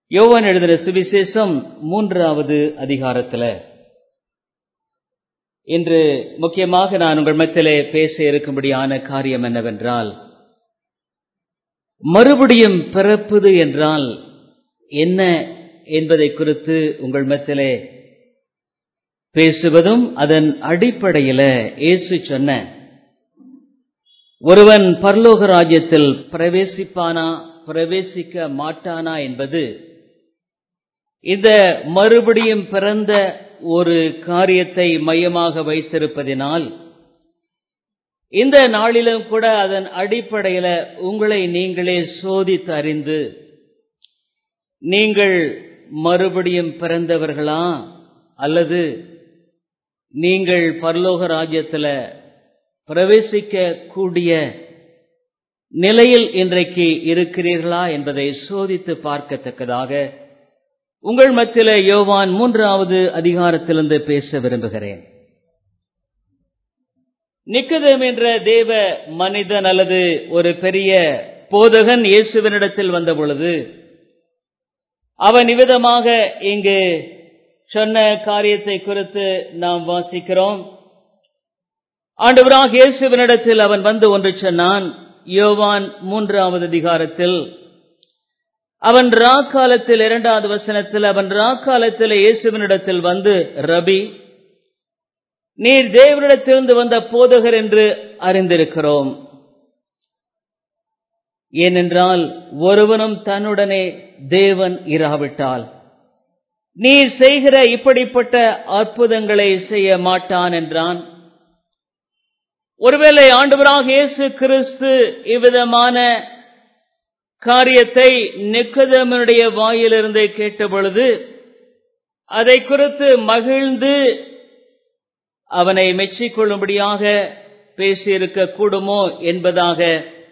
யோவான் எழுதின சுவிசேஷம் மூன்றாவது அதிகாரத்துல இன்று முக்கியமாக நான் உங்கள் மத்தியிலே பேச இருக்கும்படியான காரியம் என்னவென்றால் மறுபடியும் பிறப்பது என்றால் என்ன என்பதை குறித்து உங்கள் மத்தியிலே பேசுவதும் அதன் அடிப்படையில இயேசு சொன்ன ஒருவன் பரலோக ராஜ்யத்தில் பிரவேசிப்பானா பிரவேசிக்க மாட்டானா என்பது இந்த மறுபடியும் பிறந்த ஒரு காரியத்தை மையமாக வைத்திருப்பதினால் இந்த நாளிலும் கூட அதன் அடிப்படையில உங்களை நீங்களே சோதித்து அறிந்து நீங்கள் மறுபடியும் பிறந்தவர்களா அல்லது நீங்கள் பரலோக ராஜ்யத்தில் பிரவேசிக்க கூடிய நிலையில் இன்றைக்கு இருக்கிறீர்களா என்பதை சோதித்து பார்க்கத்தக்கதாக உங்கள் மத்தியில யோவான் மூன்றாவது அதிகாரத்திலிருந்து பேச விரும்புகிறேன் நிக்கதம் என்ற தேவ மனிதன் அல்லது ஒரு பெரிய போதகன் இயேசுவனிடத்தில் வந்த பொழுது அவன் இவ்விதமாக இங்கு சொன்ன காரியத்தை குறித்து நாம் வாசிக்கிறோம் ஆண்டவராக இயேசுவனிடத்தில் அவன் வந்து ஒன்று சொன்னான் யோவான் மூன்றாவது அதிகாரத்தில் அவன் ராக்காலத்தில் இரண்டாவது வசனத்தில் அவன் ராக்காலத்தில் இயேசுவனிடத்தில் வந்து ரபி நீர் தேவனிடத்திலிருந்து வந்த போதகர் என்று அறிந்திருக்கிறோம் ஏனென்றால் ஒருவனும் தன்னுடனே தேவன் இராவிட்டால் நீர் செய்கிற இப்படிப்பட்ட அற்புதங்களை செய்ய மாட்டான் என்றான் ஒருவேளை ஆண்டவராக இயேசு கிறிஸ்து இவ்விதமான காரியத்தை நிக்கதமனுடைய வாயிலிருந்து கேட்ட பொழுது அதை குறித்து மகிழ்ந்து அவனை மெச்சிக்கொள்ளும்படியாக பேசியிருக்க கூடுமோ என்பதாக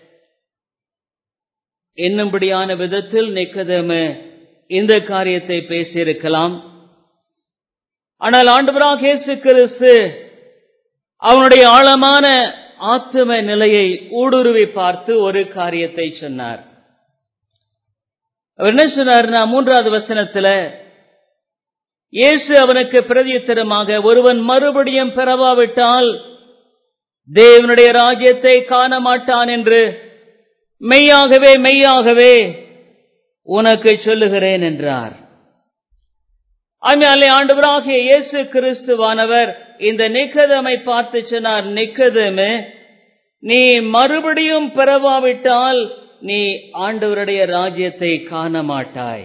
என்னும்படியான விதத்தில் நிக்கதம இந்த காரியத்தை பேசியிருக்கலாம் ஆனால் ஆண்டவராக இயேசு கிறிஸ்து அவனுடைய ஆழமான ஆத்தும நிலையை ஊடுருவி பார்த்து ஒரு காரியத்தை சொன்னார் அவர் என்ன சொன்னார்னா மூன்றாவது வசனத்துல இயேசு அவனுக்கு பிரதியுத்தரமாக ஒருவன் மறுபடியும் பெறவாவிட்டால் தேவனுடைய ராஜ்யத்தை காண மாட்டான் என்று மெய்யாகவே மெய்யாகவே உனக்கு சொல்லுகிறேன் என்றார் அதனாலே ஆண்டவராகிய இயேசு கிறிஸ்துவானவர் இந்த நிக்கதமை பார்த்து சொன்னார் நிக்கதமே நீ மறுபடியும் பெறவாவிட்டால் நீ ஆண்டவருடைய ராஜ்யத்தை காண மாட்டாய்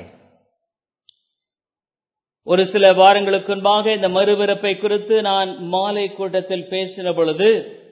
ஒரு சில வாரங்களுக்கு முன்பாக இந்த மறுபிறப்பை குறித்து நான் மாலை கூட்டத்தில் பேசின பொழுது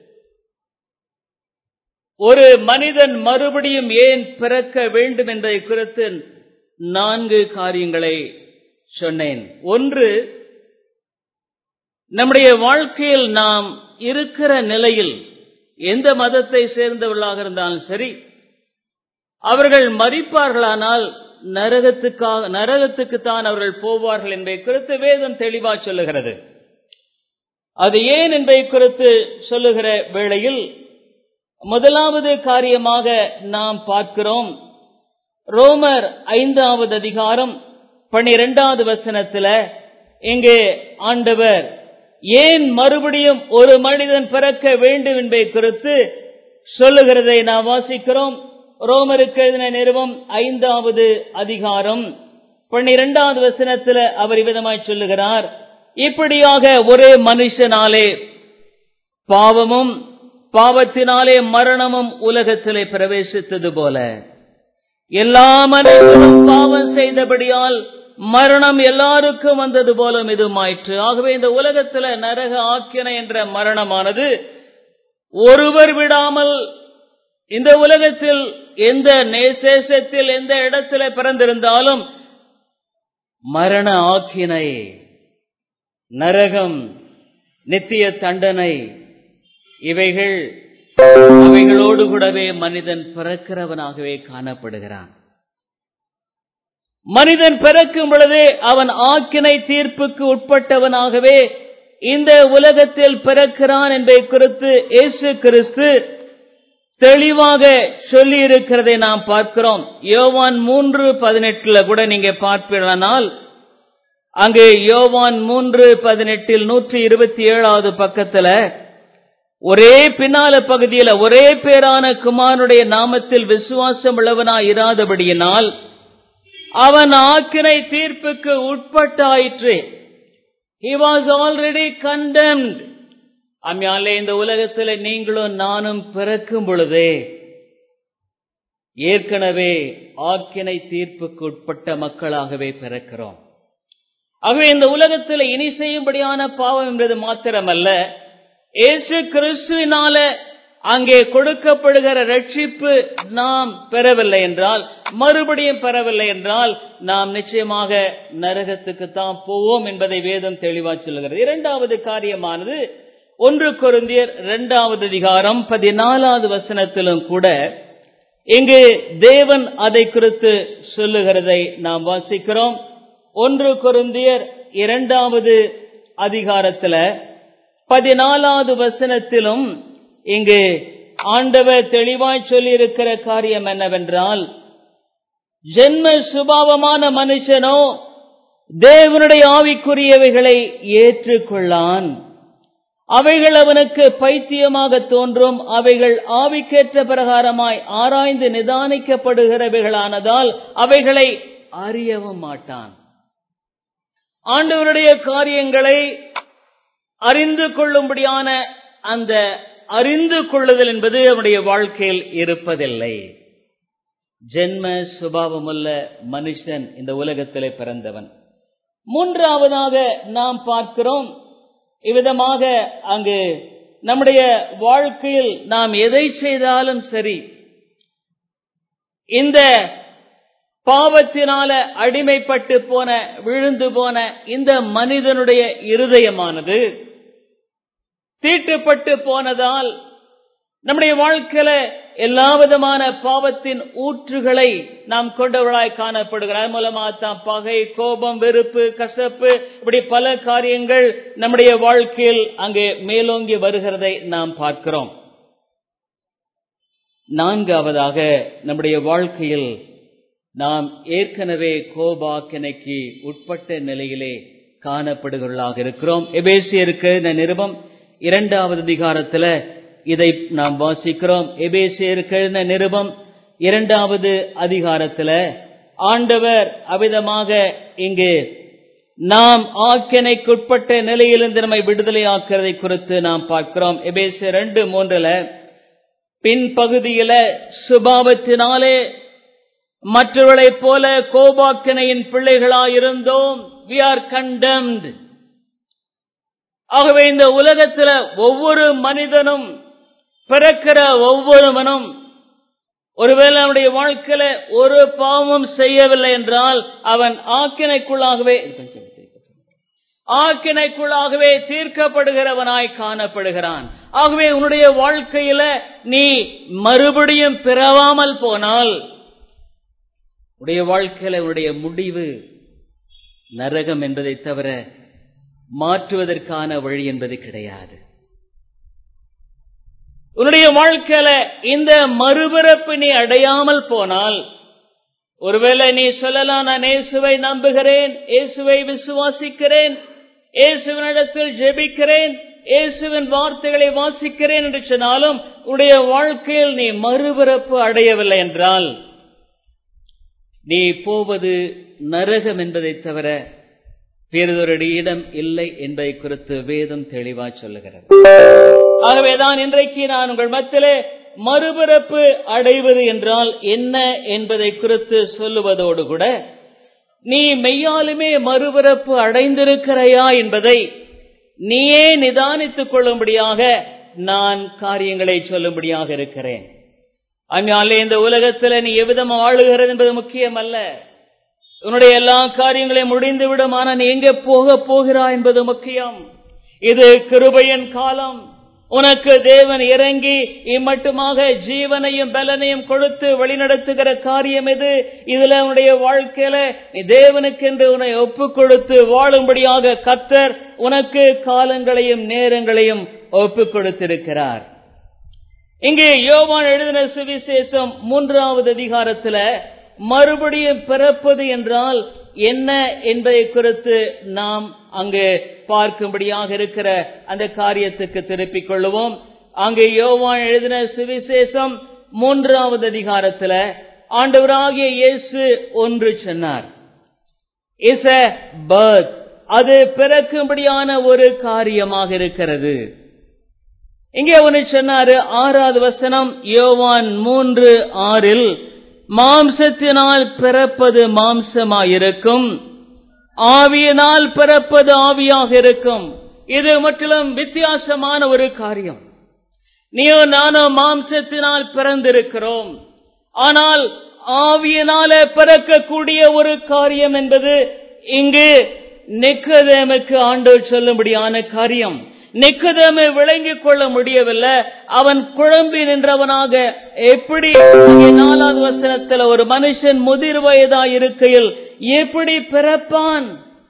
ஒரு மனிதன் மறுபடியும் ஏன் பிறக்க வேண்டும் என்பதை குறித்து நான்கு காரியங்களை சொன்னேன் ஒன்று நம்முடைய வாழ்க்கையில் நாம் இருக்கிற நிலையில் எந்த மதத்தை சேர்ந்தவர்களாக இருந்தாலும் சரி அவர்கள் மறிப்பார்களானால் நரகத்துக்காக நரகத்துக்குத்தான் அவர்கள் போவார்கள் என்பதை குறித்து வேதம் தெளிவா சொல்லுகிறது அது ஏன் என்பதை குறித்து சொல்லுகிற வேளையில் முதலாவது காரியமாக நாம் பார்க்கிறோம் ரோமர் ஐந்தாவது அதிகாரம் பனிரெண்டாவது வசனத்துல இங்கு ஆண்டவர் ஏன் மறுபடியும் ஒரு மனிதன் பிறக்க வேண்டும் என்பதை குறித்து சொல்லுகிறதை நாம் வாசிக்கிறோம் ரோமருக்கு எழுதின நிறுவம் ஐந்தாவது அதிகாரம் பன்னிரெண்டாவது வசனத்துல அவர் விதமாய் சொல்லுகிறார் இப்படியாக ஒரே மனுஷனாலே பாவமும் பாவத்தினாலே மரணமும் உலகத்திலே பிரவேசித்தது போல எல்லா மனிதனும் பாவம் செய்தபடியால் மரணம் எல்லாருக்கும் வந்தது போல இதுமாயிற்று ஆகவே இந்த உலகத்துல நரக ஆக்கின என்ற மரணமானது ஒருவர் விடாமல் இந்த உலகத்தில் எந்த நேசேசத்தில் எந்த இடத்துல பிறந்திருந்தாலும் மரண ஆக்கினை நரகம் நித்திய தண்டனை இவைகள் அவைகளோடு கூடவே மனிதன் பிறக்கிறவனாகவே காணப்படுகிறான் மனிதன் பிறக்கும் பொழுதே அவன் ஆக்கினை தீர்ப்புக்கு உட்பட்டவனாகவே இந்த உலகத்தில் பிறக்கிறான் என்பதை குறித்து இயேசு கிறிஸ்து தெளிவாக சொல்லி இருக்கிறதை நாம் பார்க்கிறோம் யோவான் மூன்று பதினெட்டுல கூட நீங்க பார்ப்பீர்களானால் அங்கு யோவான் மூன்று பதினெட்டில் நூற்றி இருபத்தி ஏழாவது பக்கத்துல ஒரே பின்னால பகுதியில ஒரே பேரான குமாரனுடைய நாமத்தில் விசுவாசம் உள்ளவனாய் இராதபடியினால் அவன் ஆக்கினை தீர்ப்புக்கு உட்பட்டாயிற்று he was already condemned அம்மையாலே இந்த உலகத்தில் நீங்களும் நானும் பிறக்கும் பொழுதே ஏற்கனவே ஆக்கினை தீர்ப்புக்கு உட்பட்ட மக்களாகவே பிறக்கிறோம் ஆகவே இந்த உலகத்தில் இனி செய்யும்படியான பாவம் என்பது மாத்திரமல்ல இயேசு கிறிஸ்துவினால அங்கே கொடுக்கப்படுகிற ரட்சிப்பு நாம் பெறவில்லை என்றால் மறுபடியும் பெறவில்லை என்றால் நாம் நிச்சயமாக நரகத்துக்கு தான் போவோம் என்பதை வேதம் தெளிவா சொல்லுகிறது இரண்டாவது காரியமானது ஒன்று கொருந்தியர் இரண்டாவது அதிகாரம் பதினாலாவது வசனத்திலும் கூட இங்கு தேவன் அதை குறித்து சொல்லுகிறதை நாம் வாசிக்கிறோம் ஒன்று கொருந்தியர் இரண்டாவது அதிகாரத்துல பதினாலாவது வசனத்திலும் இங்கு ஆண்டவர் தெளிவாய் சொல்லியிருக்கிற காரியம் என்னவென்றால் ஜென்ம சுபாவமான மனுஷனோ தேவனுடைய ஆவிக்குரியவைகளை ஏற்றுக்கொள்ளான் அவைகள் அவனுக்கு பைத்தியமாக தோன்றும் அவைகள் ஆவிக்கேற்ற பிரகாரமாய் ஆராய்ந்து நிதானிக்கப்படுகிறவைகளானதால் அவைகளை அறியவும் மாட்டான் ஆண்டவருடைய காரியங்களை அறிந்து கொள்ளும்படியான அந்த அறிந்து கொள்ளுதல் என்பது அவனுடைய வாழ்க்கையில் இருப்பதில்லை ஜென்ம சுபாவமுள்ள மனுஷன் இந்த உலகத்திலே பிறந்தவன் மூன்றாவதாக நாம் பார்க்கிறோம் இவ்விதமாக அங்கு நம்முடைய வாழ்க்கையில் நாம் எதை செய்தாலும் சரி இந்த பாவத்தினால அடிமைப்பட்டு போன விழுந்து போன இந்த மனிதனுடைய இருதயமானது தீட்டுப்பட்டு போனதால் நம்முடைய வாழ்க்கையில எல்லா விதமான பாவத்தின் ஊற்றுகளை நாம் கொண்டவர்களாய் காணப்படுகிறார் மூலமாகத்தான் பகை கோபம் வெறுப்பு கசப்பு இப்படி பல காரியங்கள் நம்முடைய வாழ்க்கையில் அங்கே மேலோங்கி வருகிறதை நாம் பார்க்கிறோம் நான்காவதாக நம்முடைய வாழ்க்கையில் நாம் ஏற்கனவே கோபாக்கினைக்கு உட்பட்ட நிலையிலே காணப்படுகிறவர்களாக இருக்கிறோம் எபேசியருக்கு இந்த நிருபம் இரண்டாவது அதிகாரத்துல இதை நாம் வாசிக்கிறோம் எபேசியருக்கு இந்த நிருபம் இரண்டாவது அதிகாரத்துல ஆண்டவர் அவிதமாக இங்கு நாம் ஆக்கினைக்குட்பட்ட நிலையிலிருந்து நம்மை விடுதலை ஆக்கிறதை குறித்து நாம் பார்க்கிறோம் எபேசியர் ரெண்டு மூன்றுல பின்பகுதியில சுபாவத்தினாலே மற்றவர்களைப் போல கோபாக்கினையின் பிள்ளைகளாயிருந்தோம் வி ஆர் கண்டம்ட் ஆகவே இந்த உலகத்துல ஒவ்வொரு மனிதனும் பிறக்கிற ஒவ்வொருவனும் ஒருவேளை அவனுடைய வாழ்க்கையில ஒரு பாவமும் செய்யவில்லை என்றால் அவன் ஆக்கினைக்குள்ளாகவே ஆக்கினைக்குள்ளாகவே தீர்க்கப்படுகிறவனாய் காணப்படுகிறான் ஆகவே உன்னுடைய வாழ்க்கையில நீ மறுபடியும் பிறவாமல் போனால் உடைய வாழ்க்கையில உன்னுடைய முடிவு நரகம் என்பதை தவிர மாற்றுவதற்கான வழி என்பது கிடையாது உன்னுடைய வாழ்க்கையில இந்த மறுபிறப்பு நீ அடையாமல் போனால் ஒருவேளை நீ சொல்லலாம் நான் இயேசுவை நம்புகிறேன் இயேசுவை விசுவாசிக்கிறேன் இயேசுவினிடத்தில் ஜெபிக்கிறேன் இயேசுவின் வார்த்தைகளை வாசிக்கிறேன் என்று சொன்னாலும் உடைய வாழ்க்கையில் நீ மறுபிறப்பு அடையவில்லை என்றால் நீ போவது நரகம் என்பதை தவிர வேறொரு இடம் இல்லை என்பதை குறித்து வேதம் தெளிவா சொல்லுகிறது ஆகவேதான் இன்றைக்கு நான் உங்கள் மத்தியிலே மறுபிறப்பு அடைவது என்றால் என்ன என்பதை குறித்து சொல்லுவதோடு கூட நீ மெய்யாலுமே மறுபிறப்பு அடைந்திருக்கிறாயா என்பதை நீயே நிதானித்துக் கொள்ளும்படியாக நான் காரியங்களை சொல்லும்படியாக இருக்கிறேன் அங்காலே இந்த உலகத்துல நீ எவ்விதம் வாழுகிறது என்பது முக்கியம் அல்ல உன்னுடைய எல்லா காரியங்களையும் முடிந்து விடும் ஆனால் நீ எங்கே போக போகிறாய் என்பது முக்கியம் இது கிருபையின் காலம் உனக்கு தேவன் இறங்கி இம்மட்டுமாக ஜீவனையும் பலனையும் கொடுத்து வழிநடத்துகிற காரியம் இது இதுல உன்னுடைய வாழ்க்கையில நீ தேவனுக்கென்று உன்னை ஒப்பு கொடுத்து வாழும்படியாக கத்தர் உனக்கு காலங்களையும் நேரங்களையும் ஒப்பு கொடுத்திருக்கிறார் இங்கே யோவான் எழுதின சுவிசேஷம் மூன்றாவது அதிகாரத்துல மறுபடியும் பிறப்பது என்றால் என்ன என்பதை குறித்து நாம் அங்கு பார்க்கும்படியாக இருக்கிற அந்த காரியத்துக்கு திருப்பிக் கொள்ளுவோம் அங்கே யோவான் எழுதின சுவிசேஷம் மூன்றாவது அதிகாரத்துல ஆண்டவராகிய இயேசு ஒன்று சொன்னார் இஸ் a birth அது பிறக்கும்படியான ஒரு காரியமாக இருக்கிறது இங்கே ஒன்று சொன்னாரு ஆறாவது வசனம் யோவான் மூன்று ஆறில் மாம்சத்தினால் பிறப்பது மாம்சமாயிருக்கும் ஆவியினால் பிறப்பது ஆவியாக இருக்கும் இது முற்றிலும் வித்தியாசமான ஒரு காரியம் நீயோ நானோ மாம்சத்தினால் பிறந்திருக்கிறோம் ஆனால் ஆவியினால பிறக்கக்கூடிய ஒரு காரியம் என்பது இங்கு நிக்கதேமுக்கு ஆண்டோர் சொல்லும்படியான காரியம் நிக்கதேமை விளங்கிக் கொள்ள முடியவில்லை அவன் குழம்பி நின்றவனாக எப்படி இங்கே நாலாவது வசனத்துல ஒரு மனுஷன் முதிர் வயதா இருக்கையில் எப்படி பிறப்பான்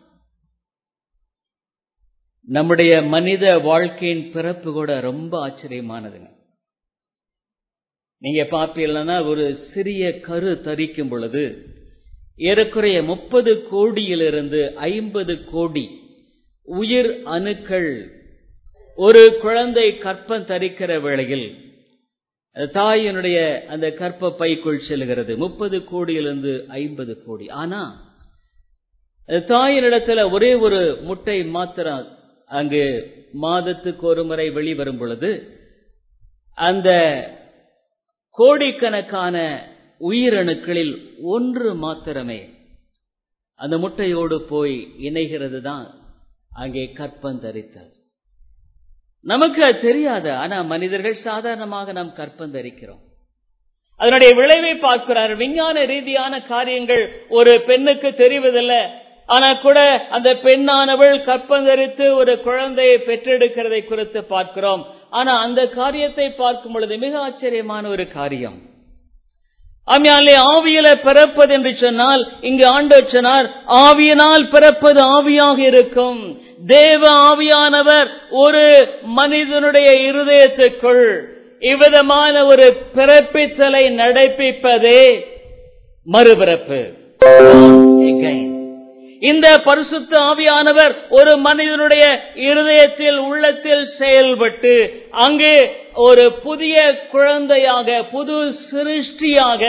நம்முடைய மனித வாழ்க்கையின் பிறப்பு கூட ரொம்ப ஆச்சரியமானதுங்க நீங்க பார்ப்பீங்கன்னா ஒரு சிறிய கரு தரிக்கும் பொழுது ஏறக்குறைய முப்பது கோடியிலிருந்து ஐம்பது கோடி உயிர் அணுக்கள் ஒரு குழந்தை கற்பம் தரிக்கிற வேளையில் தாயினுடைய அந்த கற்ப பைக்குள் செல்கிறது முப்பது கோடியிலிருந்து ஐம்பது கோடி ஆனா தாயினிடத்துல ஒரே ஒரு முட்டை மாத்திரம் அங்கு மாதத்துக்கு ஒரு முறை வெளிவரும் பொழுது அந்த கோடிக்கணக்கான உயிரணுக்களில் ஒன்று மாத்திரமே அந்த முட்டையோடு போய் இணைகிறது தான் அங்கே கற்பந்தரித்தல் நமக்கு அது தெரியாது ஆனா மனிதர்கள் சாதாரணமாக நாம் கற்பந்தரிக்கிறோம் அதனுடைய விளைவை பார்க்கிறார் விஞ்ஞான ரீதியான காரியங்கள் ஒரு பெண்ணுக்கு தெரிவதில்லை ஆனா கூட அந்த பெண்ணானவள் கற்பந்தரித்து ஒரு குழந்தையை பெற்றெடுக்கிறதை குறித்து பார்க்கிறோம் ஆனா அந்த காரியத்தை பார்க்கும் பொழுது மிக ஆச்சரியமான ஒரு காரியம் ஆமியாலே ஆவியில பிறப்பது என்று சொன்னால் இங்கு ஆண்டவர் சொன்னார் ஆவியினால் பிறப்பது ஆவியாக இருக்கும் தேவ ஆவியானவர் ஒரு மனிதனுடைய இருதயத்துக்குள் இவ்விதமான ஒரு பிறப்பித்தலை நடப்பிப்பதே மறுபிறப்பு இந்த பரிசுத்த ஆவியானவர் ஒரு மனிதனுடைய இருதயத்தில் உள்ளத்தில் செயல்பட்டு அங்கு ஒரு புதிய குழந்தையாக புது சிருஷ்டியாக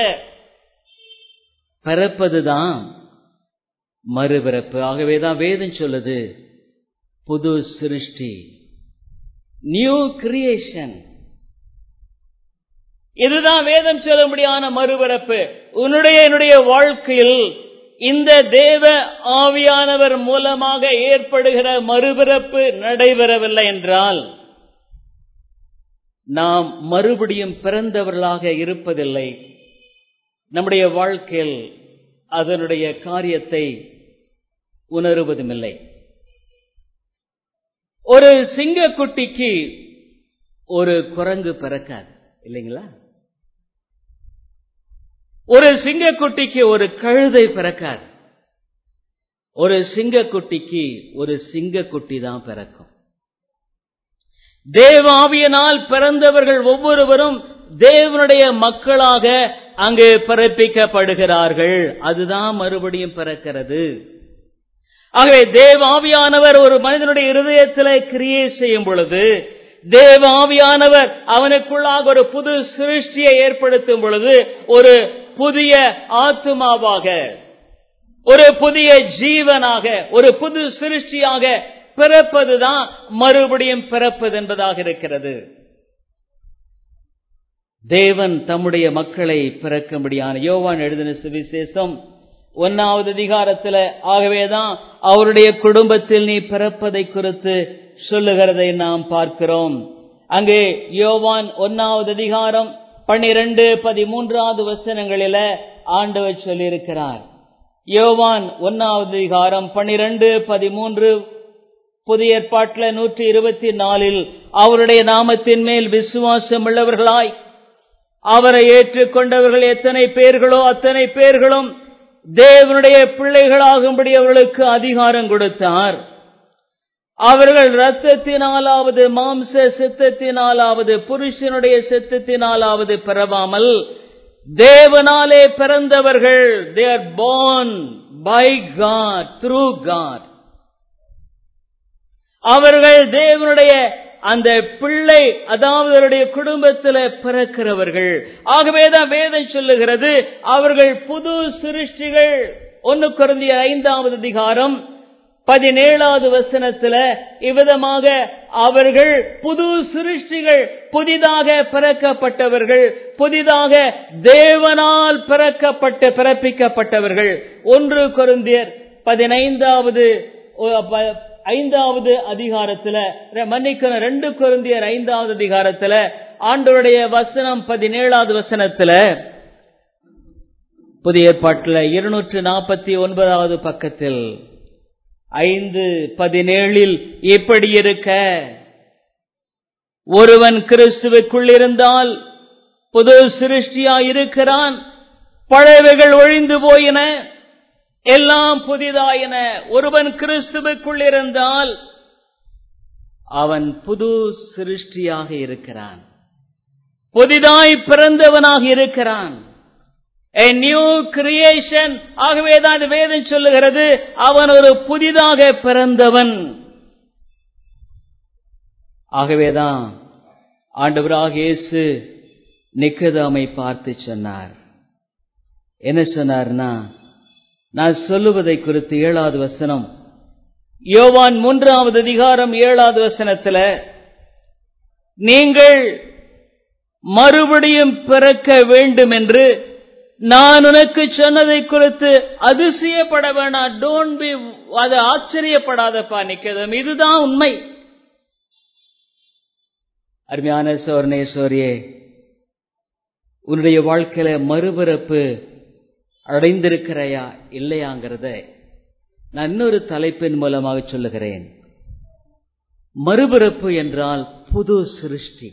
பிறப்பதுதான் மறுபிறப்பு ஆகவேதான் வேதம் சொல்லுது புது சிருஷ்டி நியூ கிரியேஷன் இதுதான் வேதம் சொல்லும்படியான மறுபிறப்பு உன்னுடைய என்னுடைய வாழ்க்கையில் இந்த தேவ ஆவியானவர் மூலமாக ஏற்படுகிற மறுபிறப்பு நடைபெறவில்லை என்றால் நாம் மறுபடியும் பிறந்தவர்களாக இருப்பதில்லை நம்முடைய வாழ்க்கையில் அதனுடைய காரியத்தை உணருவதுமில்லை ஒரு சிங்கக்குட்டிக்கு ஒரு குரங்கு பிறக்காது இல்லைங்களா ஒரு சிங்கக்குட்டிக்கு ஒரு கழுதை பிறக்காது ஒரு சிங்கக்குட்டிக்கு ஒரு சிங்கக்குட்டி தான் பிறக்கும் தேவாவியனால் பிறந்தவர்கள் ஒவ்வொருவரும் தேவனுடைய மக்களாக அங்கு பிறப்பிக்கப்படுகிறார்கள் அதுதான் மறுபடியும் பிறக்கிறது ஆகவே தேவாவியானவர் ஒரு மனிதனுடைய இருதயத்தில் கிரியை செய்யும் பொழுது தேவ ஆவியானவர் அவனுக்குள்ளாக ஒரு புது சிருஷ்டியை ஏற்படுத்தும் பொழுது ஒரு புதிய ஆத்மாவாக ஒரு புதிய ஜீவனாக ஒரு புது சிருஷ்டியாக பிறப்பதுதான் மறுபடியும் பிறப்பது என்பதாக இருக்கிறது தேவன் தம்முடைய மக்களை பிறக்கும்படியான யோவான் எழுதின சுவிசேஷம் ஒன்னாவது அதிகாரத்தில் ஆகவேதான் அவருடைய குடும்பத்தில் நீ பிறப்பதை குறித்து சொல்லுகிறதை நாம் பார்க்கிறோம் அங்கே யோவான் ஒன்னாவது அதிகாரம் பன்னிரண்டு பதிமூன்றாவது வசனங்களில ஆண்டவர் சொல்லியிருக்கிறார் யோவான் ஒன்னாவது அதிகாரம் பன்னிரண்டு பதிமூன்று புதிய ஏற்பாட்டில் நூற்றி இருபத்தி நாலில் அவருடைய நாமத்தின் மேல் விசுவாசம் உள்ளவர்களாய் அவரை ஏற்றுக்கொண்டவர்கள் எத்தனை பேர்களோ அத்தனை பேர்களும் தேவனுடைய பிள்ளைகளாகும்படி அவர்களுக்கு அதிகாரம் கொடுத்தார் அவர்கள் இரத்தத்தினாலாவது மாம்ச சித்தத்தினாலாவது புருஷனுடைய சித்தத்தினாலாவது பிறவாமல் தேவனாலே பிறந்தவர்கள் they are born by God through God அவர்கள் தேவனுடைய அந்த பிள்ளை அதாவது அவருடைய குடும்பத்தில் பிறக்கிறவர்கள் ஆகவேதான் வேதம் சொல்லுகிறது அவர்கள் புது சிருஷ்டிகள் ஒன்னு குருந்திய ஐந்தாவது அதிகாரம் பதினேழாவது வசனத்துல இவ்விதமாக அவர்கள் புது சிருஷ்டிகள் புதிதாக பிறக்கப்பட்டவர்கள் புதிதாக தேவனால் பிறக்கப்பட்ட பிறப்பிக்கப்பட்டவர்கள் ஒன்று கொருந்தியர் பதினைந்தாவது ஐந்தாவது அதிகாரத்துல மன்னிக்கணும் ரெண்டு கொருந்தியர் ஐந்தாவது அதிகாரத்துல ஆண்டோருடைய வசனம் பதினேழாவது வசனத்துல புதிய ஏற்பாட்டில் இருநூற்று நாற்பத்தி ஒன்பதாவது பக்கத்தில் ஐந்து பதினேழில் இப்படி இருக்க ஒருவன் கிறிஸ்துவுக்குள் இருந்தால் புது சிருஷ்டியா இருக்கிறான் பழையவைகள் ஒழிந்து போயின எல்லாம் புதிதாயின ஒருவன் கிறிஸ்துவுக்குள் இருந்தால் அவன் புது சிருஷ்டியாக இருக்கிறான் புதிதாய் பிறந்தவனாக இருக்கிறான் A new creation ஆகவேதான் வேதம் சொல்லுகிறது அவன் ஒரு புதிதாக பிறந்தவன் ஆகவேதான் ஆண்டவராக இயேசு நிக்கதாமை பார்த்து சொன்னார் என்ன சொன்னார்னா நான் சொல்லுவதை குறித்து ஏழாவது வசனம் யோவான் மூன்றாவது அதிகாரம் ஏழாவது வசனத்துல நீங்கள் மறுபடியும் பிறக்க வேண்டும் என்று நான் உனக்கு சொன்னதை குறித்து அதிசயப்பட வேணாம் டோன்ட் பி அது ஆச்சரியப்படாதப்பா நிக்கதம் இதுதான் உண்மை அருமையான சோர்னே சோரியே உன்னுடைய வாழ்க்கையில மறுபிறப்பு அடைந்திருக்கிறையா இல்லையாங்கிறத நான் இன்னொரு தலைப்பின் மூலமாக சொல்லுகிறேன் மறுபிறப்பு என்றால் புது சிருஷ்டி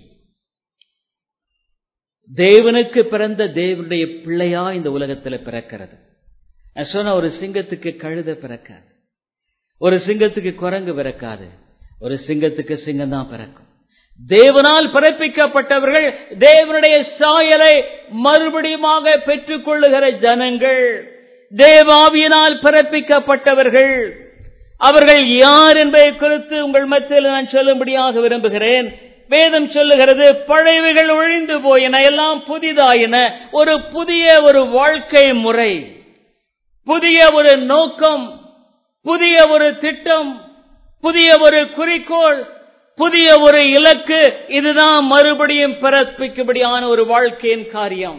தேவனுக்கு பிறந்த தேவனுடைய பிள்ளையா இந்த உலகத்தில் பிறக்கிறது நான் சொன்ன ஒரு சிங்கத்துக்கு கழுத பிறக்காது ஒரு சிங்கத்துக்கு குரங்கு பிறக்காது ஒரு சிங்கத்துக்கு சிங்கம் தான் பிறக்கும் தேவனால் பிறப்பிக்கப்பட்டவர்கள் தேவனுடைய சாயலை மறுபடியுமாக பெற்றுக் கொள்ளுகிற ஜனங்கள் தேவாவியினால் பிறப்பிக்கப்பட்டவர்கள் அவர்கள் யார் என்பதை குறித்து உங்கள் மத்தியில் நான் சொல்லும்படியாக விரும்புகிறேன் வேதம் சொல்லுகிறது பழையவைகள் ஒழிந்து போயின எல்லாம் புதிதாயின ஒரு புதிய ஒரு வாழ்க்கை முறை புதிய ஒரு நோக்கம் புதிய ஒரு திட்டம் புதிய ஒரு குறிக்கோள் புதிய ஒரு இலக்கு இதுதான் மறுபடியும் பிறப்பிக்கும்படியான ஒரு வாழ்க்கையின் காரியம்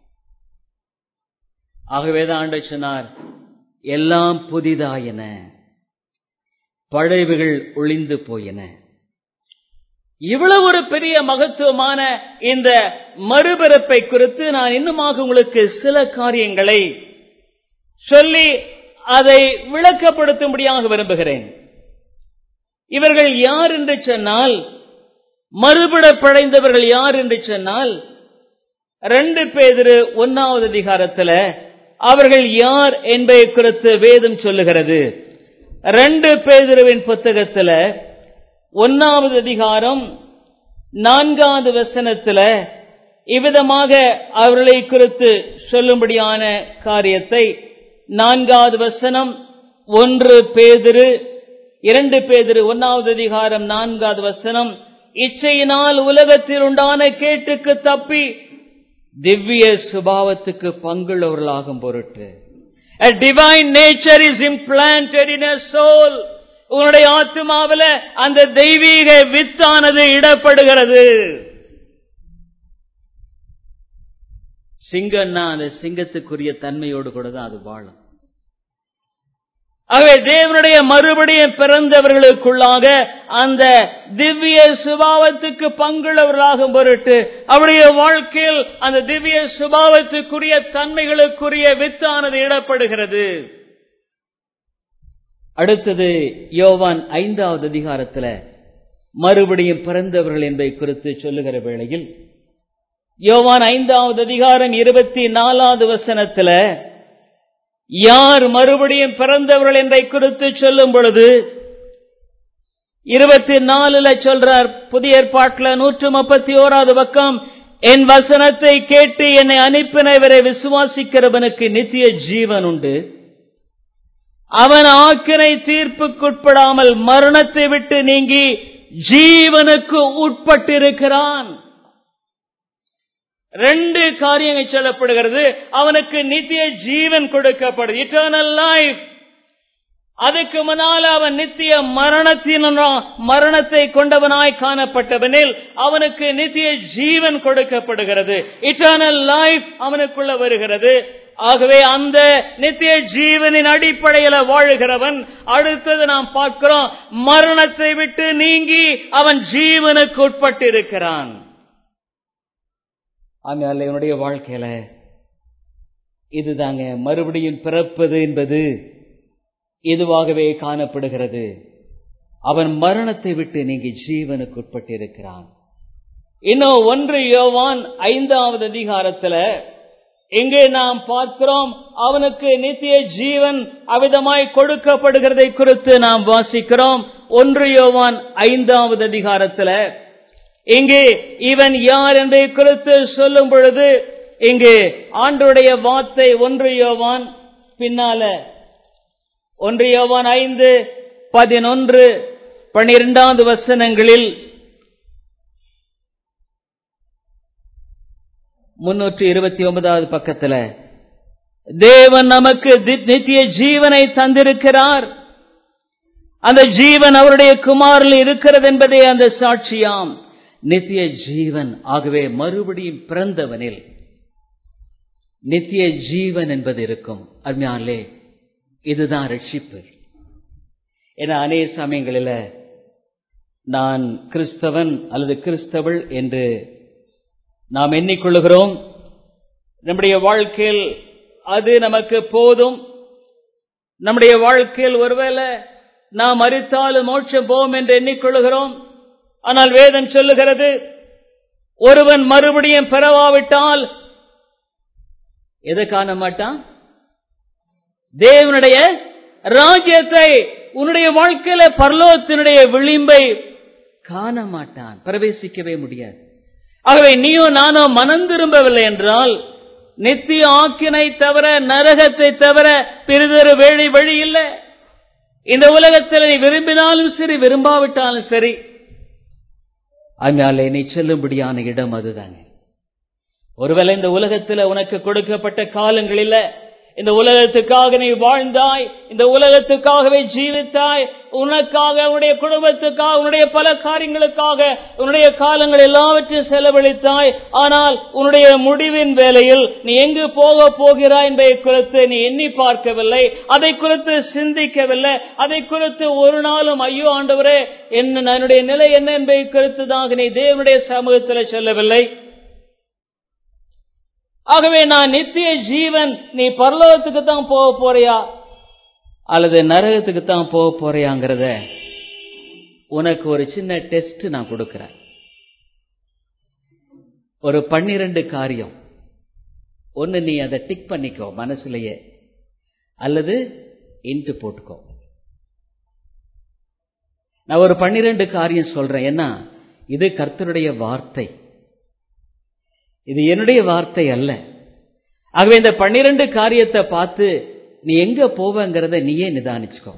ஆகவேதான் ஆண்டு சொன்னார் எல்லாம் புதிதாயின பழைவுகள் ஒளிந்து போயின இவ்வளவு ஒரு பெரிய மகத்துவமான இந்த மறுபிறப்பை குறித்து நான் இன்னுமாக உங்களுக்கு சில காரியங்களை சொல்லி அதை விளக்கப்படுத்தும்படியாக விரும்புகிறேன் இவர்கள் யார் என்று சொன்னால் மறுபிடப்படைந்தவர்கள் யார் என்று சொன்னால் ரெண்டு பேதிரு ஒன்னாவது அதிகாரத்துல அவர்கள் யார் என்பதை குறித்து வேதம் சொல்லுகிறது ரெண்டு பேதிருவின் புத்தகத்துல ஒன்னாவது அதிகாரம் நான்காவது வசனத்துல இவ்விதமாக அவர்களை குறித்து சொல்லும்படியான காரியத்தை நான்காவது வசனம் ஒன்று பேதிரு இரண்டு பேதிரு ஒன்னாவது அதிகாரம் நான்காவது வசனம் இச்சையினால் உலகத்தில் உண்டான கேட்டுக்கு தப்பி திவ்ய சுபாவத்துக்கு பங்குள்ளவர்களாகும் பொருட்டு A divine nature is implanted in a soul. உன்னுடைய ஆத்மாவில அந்த தெய்வீக வித்தானது இடப்படுகிறது சிங்கம்னா அந்த சிங்கத்துக்குரிய தன்மையோடு கூட தான் அது வாழும் ஆகவே தேவனுடைய மறுபடியும் பிறந்தவர்களுக்குள்ளாக அந்த திவ்ய சுபாவத்துக்கு பங்குள்ளவர்களாகும் பொருட்டு அவருடைய வாழ்க்கையில் அந்த திவ்ய சுபாவத்துக்குரிய தன்மைகளுக்குரிய வித்தானது இடப்படுகிறது அடுத்தது யோவான் ஐந்தாவது அதிகாரத்துல மறுபடியும் பிறந்தவர்கள் என்பதை குறித்து சொல்லுகிற வேளையில் யோவான் ஐந்தாவது அதிகாரம் இருபத்தி நாலாவது வசனத்துல யார் மறுபடியும் பிறந்தவர்கள் என்பதை குறித்து சொல்லும் பொழுது இருபத்தி நாலுல சொல்றார் புதிய ஏற்பாட்டுல நூற்று முப்பத்தி ஓராவது பக்கம் என் வசனத்தை கேட்டு என்னை அனுப்பினவரை விசுவாசிக்கிறவனுக்கு நித்திய ஜீவன் உண்டு அவன் ஆக்கினை தீர்ப்புக்குட்படாமல் மரணத்தை விட்டு நீங்கி ஜீவனுக்கு உட்பட்டிருக்கிறான் ரெண்டு காரியங்கள் சொல்லப்படுகிறது அவனுக்கு நித்திய ஜீவன் கொடுக்கப்படுது இட்டர்னல் லைஃப் அதுக்கு முன்னால் அவன் நித்திய மரணத்தின் மரணத்தை கொண்டவனாய் காணப்பட்டவனில் அவனுக்கு நித்திய ஜீவன் கொடுக்கப்படுகிறது இட்டர்னல் லைஃப் அவனுக்குள்ள வருகிறது ஆகவே அந்த நித்திய ஜீவனின் அடிப்படையில் வாழுகிறவன் அடுத்தது நாம் பார்க்கிறோம் மரணத்தை விட்டு நீங்கி அவன் ஜீவனுக்கு உட்பட்டு இருக்கிறான் ஆமையால என்னுடைய வாழ்க்கையில இதுதாங்க மறுபடியும் பிறப்பது என்பது இதுவாகவே காணப்படுகிறது அவன் மரணத்தை விட்டு நீங்கி ஜீவனுக்கு உட்பட்டிருக்கிறான் இன்னும் ஒன்று யோவான் ஐந்தாவது அதிகாரத்துல இங்கே நாம் பார்க்கிறோம் அவனுக்கு நித்திய ஜீவன் அவிதமாய் கொடுக்கப்படுகிறதை குறித்து நாம் வாசிக்கிறோம் ஒன்று யோவான் ஐந்தாவது அதிகாரத்துல இங்கே இவன் யார் என்பதை குறித்து சொல்லும் பொழுது இங்கு ஆண்டுடைய வார்த்தை ஒன்று யோவான் பின்னால ஒன்று யோவான் ஐந்து பதினொன்று பனிரெண்டாவது வசனங்களில் முன்னூற்றி இருபத்தி ஒன்பதாவது பக்கத்துல தேவன் நமக்கு நித்திய ஜீவனை தந்திருக்கிறார் அந்த ஜீவன் அவருடைய குமாரில் இருக்கிறது என்பதே அந்த சாட்சியாம் நித்திய ஜீவன் ஆகவே மறுபடியும் பிறந்தவனில் நித்திய ஜீவன் என்பது இருக்கும் அருமையாலே இதுதான் ரட்சிப்பு என அநேக சமயங்களில் நான் கிறிஸ்தவன் அல்லது கிறிஸ்தவள் என்று நாம் எண்ணிக்கொள்ளுகிறோம் நம்முடைய வாழ்க்கையில் அது நமக்கு போதும் நம்முடைய வாழ்க்கையில் ஒருவேளை நாம் மறித்தாலும் மோட்சம் போவோம் என்று எண்ணிக்கொள்ளுகிறோம் ஆனால் வேதம் சொல்லுகிறது ஒருவன் மறுபடியும் பெறவாவிட்டால் எதை காண மாட்டான் தேவனுடைய ராஜ்யத்தை உன்னுடைய வாழ்க்கையில பரலோகத்தினுடைய விளிம்பை காண மாட்டான் பிரவேசிக்கவே முடியாது ஆகவே நீயோ நானோ மனம் திரும்பவில்லை என்றால் நித்திய ஆக்கினை தவிர நரகத்தை தவிர பிறிதொரு வழி வழி இல்லை இந்த உலகத்தில் நீ விரும்பினாலும் சரி விரும்பாவிட்டாலும் சரி அதனால நீ செல்லும்படியான இடம் அதுதாங்க ஒருவேளை இந்த உலகத்தில் உனக்கு கொடுக்கப்பட்ட காலங்களில் இந்த உலகத்துக்காக நீ வாழ்ந்தாய் இந்த உலகத்துக்காகவே ஜீவித்தாய் உனக்காக உன்னுடைய குடும்பத்துக்காக உன்னுடைய பல காரியங்களுக்காக உன்னுடைய காலங்கள் எல்லாவற்றையும் செலவழித்தாய் ஆனால் உன்னுடைய முடிவின் வேலையில் நீ எங்கு போக போகிறாய் என்பதை குறித்து நீ எண்ணி பார்க்கவில்லை அதை குறித்து சிந்திக்கவில்லை அதை குறித்து ஒரு நாளும் ஐயோ ஆண்டவரே என்ன என்னுடைய நிலை என்ன என்பதை குறித்து தான் நீ தேவனுடைய சமூகத்தில் சொல்லவில்லை ஆகவே நான் நித்திய ஜீவன் நீ பரலோகத்துக்கு தான் போக போறியா அல்லது நரகத்துக்கு தான் போக போறியாங்கிறத உனக்கு ஒரு சின்ன டெஸ்ட் நான் கொடுக்கிறேன் ஒரு பன்னிரண்டு காரியம் ஒன்னு நீ அதை டிக் பண்ணிக்கோ மனசுலயே அல்லது இன்ட்டு போட்டுக்கோ நான் ஒரு பன்னிரண்டு காரியம் சொல்றேன் ஏன்னா இது கர்த்தருடைய வார்த்தை இது என்னுடைய வார்த்தை அல்ல ஆகவே இந்த பன்னிரண்டு காரியத்தை பார்த்து நீ எங்க போவங்கிறத நீயே நிதானிச்சுக்கோ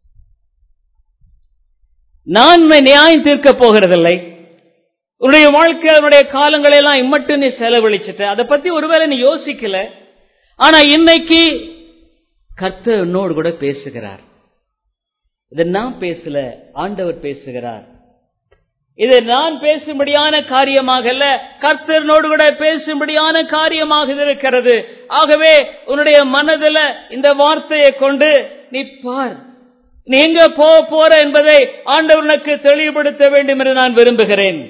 நான் நியாயம் தீர்க்க போகிறதில்லை உன்னுடைய வாழ்க்கை உன்னுடைய காலங்களை எல்லாம் இம்மட்டும் நீ செலவழிச்சிட்ட அதை பத்தி ஒருவேளை நீ யோசிக்கல ஆனா இன்னைக்கு கர்த்தர் என்னோடு கூட பேசுகிறார் இதை நான் பேசல ஆண்டவர் பேசுகிறார் இது நான் பேசும்படியான காரியமாக அல்ல கர்த்தர்னோடு கூட பேசும்படியான காரியமாக இருக்கிறது ஆகவே உன்னுடைய மனதில் இந்த வார்த்தையை கொண்டு நீ பார் நீ எங்க போக போற என்பதை ஆண்டவனுக்கு தெளிவுபடுத்த வேண்டும் என்று நான் விரும்புகிறேன்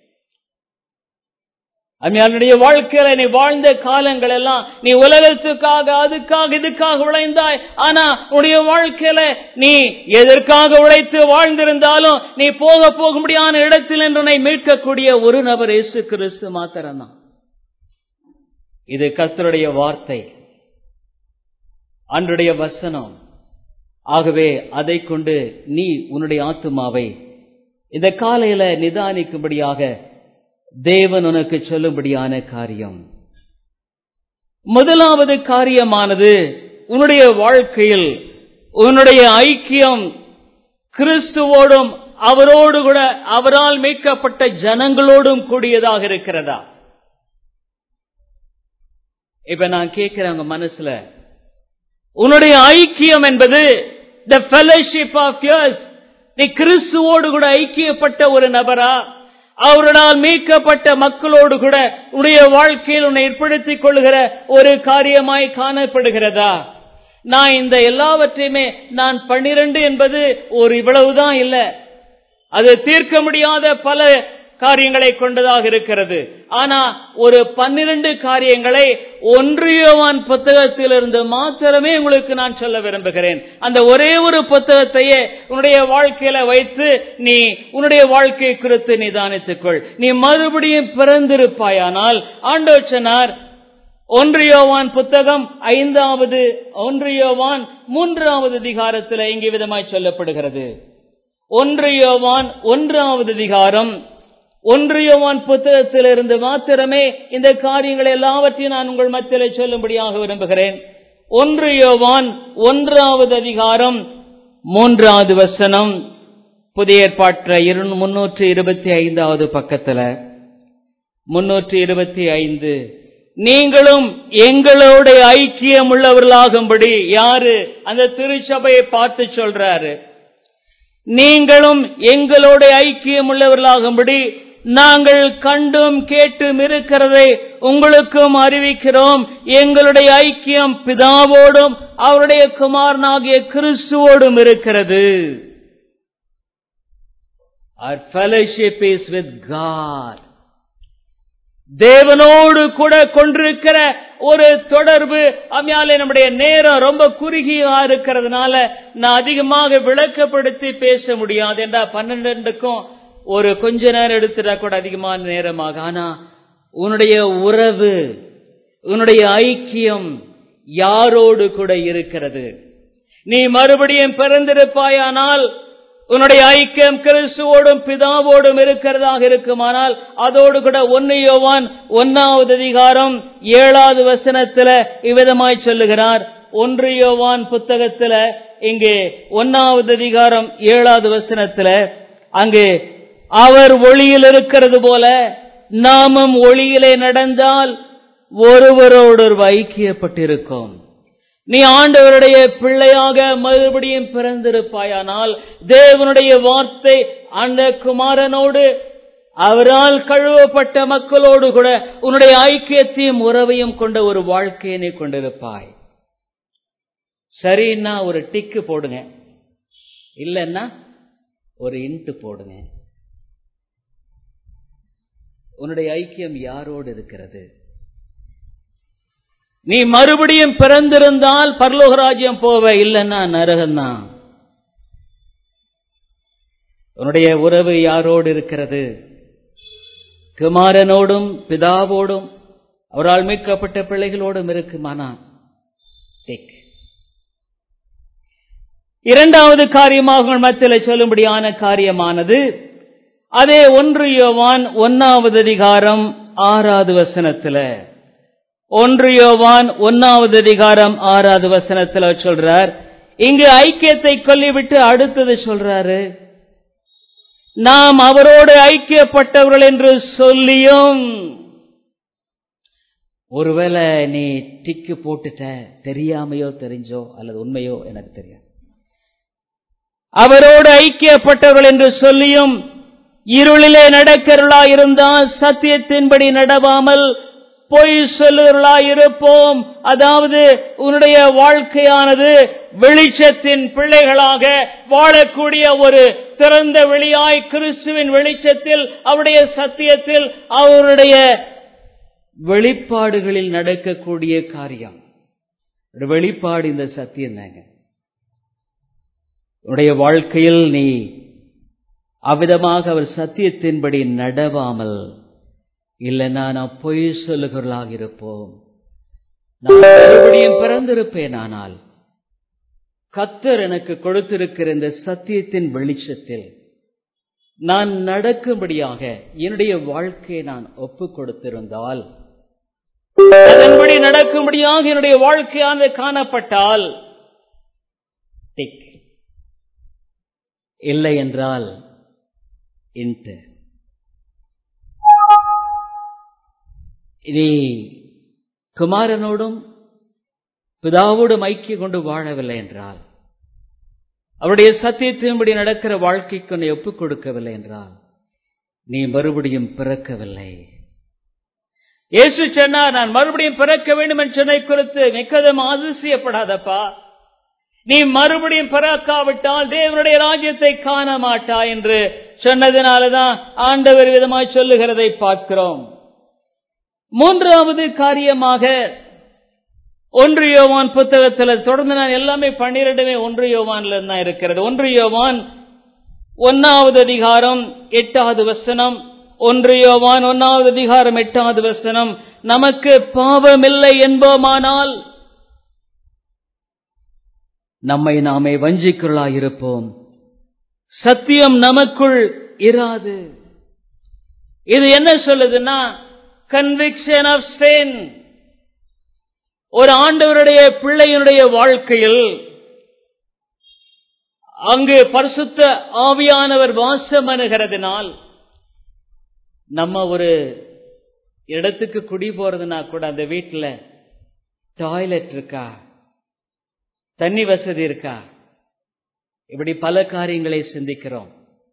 அவனுடைய வாழ்க்கையில நீ வாழ்ந்த காலங்கள் எல்லாம் நீ உலகத்துக்காக அதுக்காக இதுக்காக உழைந்தாய் ஆனா உன்னுடைய வாழ்க்கையில நீ எதற்காக உழைத்து வாழ்ந்திருந்தாலும் நீ போக போக முடியாத இடத்தில் என்று மீட்கக்கூடிய ஒரு நபர் இயேசு கிறிஸ்து மாத்திரம்தான் இது கர்த்தருடைய வார்த்தை அன்றைய வசனம் ஆகவே அதை கொண்டு நீ உன்னுடைய ஆத்துமாவை இந்த காலையில நிதானிக்கும்படியாக தேவன் உனக்கு சொல்லும்படியான காரியம் முதலாவது காரியமானது உன்னுடைய வாழ்க்கையில் உன்னுடைய ஐக்கியம் கிறிஸ்துவோடும் அவரோடு கூட அவரால் மீட்கப்பட்ட ஜனங்களோடும் கூடியதாக இருக்கிறதா இப்ப நான் கேட்கிறேன் உங்க மனசுல உன்னுடைய ஐக்கியம் என்பது த ஃபெலோஷிப் ஆஃப் யோர்ஸ் நீ கிறிஸ்துவோடு கூட ஐக்கியப்பட்ட ஒரு நபரா அவரால் மீட்கப்பட்ட மக்களோடு கூட உன்னுடைய வாழ்க்கையில் உன்னை ஏற்படுத்திக் கொள்கிற ஒரு காரியமாய் காணப்படுகிறதா நான் இந்த எல்லாவற்றையுமே நான் பன்னிரண்டு என்பது ஒரு இவ்வளவுதான் இல்ல அது தீர்க்க முடியாத பல காரியங்களை கொண்டதாக இருக்கிறது ஆனா ஒரு பன்னிரண்டு காரியங்களை ஒன்றியவான் புத்தகத்திலிருந்து மாத்திரமே உங்களுக்கு நான் சொல்ல விரும்புகிறேன் அந்த ஒரே ஒரு புத்தகத்தையே உன்னுடைய வாழ்க்கையில வைத்து நீ உன்னுடைய வாழ்க்கை குறித்து நிதானித்துக்கொள் நீ மறுபடியும் பிறந்திருப்பாயானால் ஆண்டோச்சனார் ஒன்றியோவான் புத்தகம் ஐந்தாவது ஒன்றியோவான் மூன்றாவது அதிகாரத்தில் இங்கே விதமாய் சொல்லப்படுகிறது ஒன்றியோவான் ஒன்றாவது அதிகாரம் ஒன்றியவான் புத்தகத்திலிருந்து மாத்திரமே இந்த காரியங்களை எல்லாவற்றையும் நான் உங்கள் மத்தியில் சொல்லும்படியாக விரும்புகிறேன் ஒன்றியவான் ஒன்றாவது அதிகாரம் மூன்றாவது வசனம் புதிய ஏற்பாற்ற முன்னூற்றி இருபத்தி ஐந்தாவது பக்கத்துல முன்னூற்றி இருபத்தி ஐந்து நீங்களும் எங்களோட ஐக்கியம் உள்ளவர்களாகும்படி யாரு அந்த திருச்சபையை பார்த்து சொல்றாரு நீங்களும் எங்களோட ஐக்கியம் உள்ளவர்களாகும்படி நாங்கள் கண்டும் கேட்டும் இருக்கிறதை உங்களுக்கும் அறிவிக்கிறோம் எங்களுடைய ஐக்கியம் பிதாவோடும் அவருடைய குமாரனாகிய கிறிஸ்துவோடும் இருக்கிறது Our fellowship is with God. தேவனோடு கூட கொண்டிருக்கிற ஒரு தொடர்பு அம்மையாலே நம்முடைய நேரம் ரொம்ப குறுகியா இருக்கிறதுனால நான் அதிகமாக விளக்கப்படுத்தி பேச முடியாது என்றா பன்னெண்டுக்கும் ஒரு கொஞ்ச நேரம் எடுத்துட்டா கூட அதிகமான நேரமாக ஆனா உன்னுடைய உறவு உன்னுடைய ஐக்கியம் யாரோடு கூட இருக்கிறது நீ மறுபடியும் பிறந்திருப்பாயானால் உன்னுடைய ஐக்கியம் கிறிஸ்துவோடும் பிதாவோடும் இருக்கிறதாக இருக்குமானால் அதோடு கூட ஒன்னு யோவான் ஒன்னாவது அதிகாரம் ஏழாவது வசனத்துல இவ்விதமாய் சொல்லுகிறார் ஒன்று யோவான் புத்தகத்துல இங்கே ஒன்னாவது அதிகாரம் ஏழாவது வசனத்துல அங்கு அவர் ஒளியில் இருக்கிறது போல நாமும் ஒளியிலே நடந்தால் ஒருவரோடு ஐக்கியப்பட்டிருக்கோம் நீ ஆண்டவருடைய பிள்ளையாக மறுபடியும் பிறந்திருப்பாயானால் தேவனுடைய வார்த்தை அந்த குமாரனோடு அவரால் கழுவப்பட்ட மக்களோடு கூட உன்னுடைய ஐக்கியத்தையும் உறவையும் கொண்ட ஒரு வாழ்க்கையை நீ கொண்டிருப்பாய் சரின்னா ஒரு டிக்கு போடுங்க இல்லைன்னா ஒரு இன்ட்டு போடுங்க உன்னுடைய ஐக்கியம் யாரோடு இருக்கிறது நீ மறுபடியும் பிறந்திருந்தால் பரலோகராஜ்யம் போவ இல்லைன்னா நரகம்தான் உன்னுடைய உறவு யாரோடு இருக்கிறது குமாரனோடும் பிதாவோடும் அவரால் மீட்கப்பட்ட பிள்ளைகளோடும் இருக்குமானா டேக் இரண்டாவது காரியமாக உங்கள் மத்தியில் சொல்லும்படியான காரியமானது அதே ஒன்று யோவான் ஒன்னாவது அதிகாரம் ஆறாவது வசனத்துல ஒன்று யோவான் ஒன்னாவது அதிகாரம் ஆறாவது வசனத்துல சொல்றார் இங்கு ஐக்கியத்தை கொல்லிவிட்டு அடுத்தது சொல்றாரு நாம் அவரோடு ஐக்கியப்பட்டவர்கள் என்று சொல்லியும் ஒருவேளை நீ டிக்கு போட்டுட்ட தெரியாமையோ தெரிஞ்சோ அல்லது உண்மையோ எனக்கு தெரியாது அவரோடு ஐக்கியப்பட்டவர்கள் என்று சொல்லியும் இருளிலே நடக்கிறவர்களா இருந்தால் சத்தியத்தின்படி நடவாமல் பொய் சொல்லுகிறா இருப்போம் அதாவது உன்னுடைய வாழ்க்கையானது வெளிச்சத்தின் பிள்ளைகளாக வாழக்கூடிய ஒரு திறந்த வெளியாய் கிறிஸ்துவின் வெளிச்சத்தில் அவருடைய சத்தியத்தில் அவருடைய வெளிப்பாடுகளில் நடக்கக்கூடிய காரியம் வெளிப்பாடு இந்த சத்தியம் தாங்க உன்னுடைய வாழ்க்கையில் நீ அவ்விதமாக அவர் சத்தியத்தின்படி நடவாமல் இல்லைன்னா நான் பொய் சொல்லுகிறவர்களாக இருப்போம் நான் மறுபடியும் பிறந்திருப்பேன் ஆனால் கத்தர் எனக்கு கொடுத்திருக்கிற இந்த சத்தியத்தின் வெளிச்சத்தில் நான் நடக்கும்படியாக என்னுடைய வாழ்க்கையை நான் ஒப்பு கொடுத்திருந்தால் அதன்படி நடக்கும்படியாக என்னுடைய வாழ்க்கையானது காணப்பட்டால் டிக் இல்லை என்றால் இன்ட்டு இனி குமாரனோடும் பிதாவோடும் ஐக்கிய கொண்டு வாழவில்லை என்றால் அவருடைய சத்தியத்தின்படி நடக்கிற வாழ்க்கைக்கு உன்னை ஒப்புக் கொடுக்கவில்லை என்றால் நீ மறுபடியும் பிறக்கவில்லை இயேசு சொன்னார் நான் மறுபடியும் பிறக்க வேண்டும் என்று சொன்னை குறித்து மிக்கதும் அதிசயப்படாதப்பா நீ மறுபடியும் பிறக்காவிட்டால் தேவனுடைய ராஜ்யத்தை காண மாட்டா என்று சொன்னதுனாலதான் ஆண்டவர் விதமாய் சொல்லுகிறதை பார்க்கிறோம் மூன்றாவது காரியமாக ஒன்று யோவான் புத்தகத்தில் தொடர்ந்து நான் எல்லாமே பன்னிரெண்டுமே ஒன்று யோவான்ல தான் இருக்கிறது ஒன்று யோவான் ஒன்னாவது அதிகாரம் எட்டாவது வசனம் ஒன்று யோவான் ஒன்னாவது அதிகாரம் எட்டாவது வசனம் நமக்கு பாவமில்லை என்போமானால் நம்மை நாமே வஞ்சிக்குள்ளாயிருப்போம் சத்தியம் நமக்குள் இராது இது என்ன சொல்லுதுன்னா கன்விக்ஷன் ஆஃப் சென் ஒரு ஆண்டவருடைய பிள்ளையினுடைய வாழ்க்கையில் அங்கு பரிசுத்த ஆவியானவர் வாசம் அணுகிறதுனால் நம்ம ஒரு இடத்துக்கு குடி போறதுனா கூட அந்த வீட்டில் டாய்லெட் இருக்கா தண்ணி வசதி இருக்கா இப்படி பல காரியங்களை சிந்திக்கிறோம்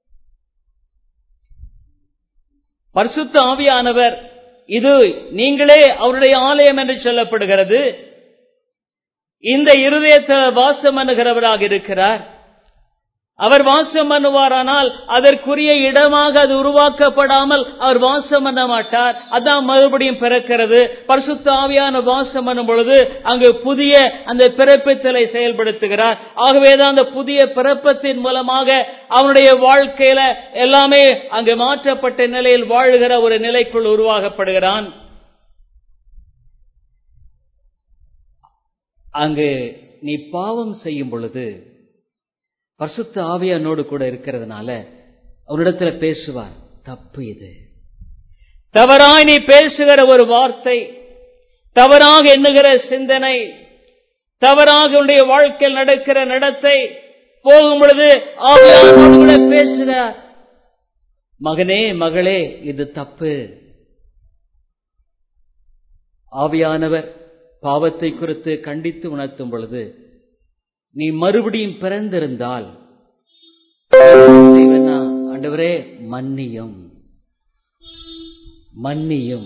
பரிசுத்த ஆவியானவர் இது நீங்களே அவருடைய ஆலயம் என்று சொல்லப்படுகிறது இந்த இருதயத்தில் வாசம் அணுகிறவராக இருக்கிறார் அவர் வாசம் பண்ணுவாரானால் அதற்குரிய இடமாக அது உருவாக்கப்படாமல் அவர் வாசம் பண்ண மாட்டார் அதான் மறுபடியும் பிறக்கிறது பரிசுத்த ஆவியான வாசம் பண்ணும் பொழுது அங்கு புதிய அந்த பிறப்பித்தலை செயல்படுத்துகிறார் ஆகவேதான் அந்த புதிய பிறப்பத்தின் மூலமாக அவனுடைய வாழ்க்கையில எல்லாமே அங்கு மாற்றப்பட்ட நிலையில் வாழுகிற ஒரு நிலைக்குள் உருவாகப்படுகிறான் அங்கு நீ பாவம் செய்யும் பொழுது பரிசுத்த ஆவியானோடு கூட இருக்கிறதுனால அவனிடத்துல பேசுவார் தப்பு இது தவறாய் நீ பேசுகிற ஒரு வார்த்தை தவறாக எண்ணுகிற சிந்தனை தவறாக உன்னுடைய வாழ்க்கையில் நடக்கிற நடத்தை போகும் பொழுது ஆவியானோடு கூட பேசுகிறார் மகனே மகளே இது தப்பு ஆவியானவர் பாவத்தை குறித்து கண்டித்து உணர்த்தும் பொழுது நீ மறுபடியும் பிறந்திருந்தால் ஆண்டவரே மன்னியும் மன்னியும்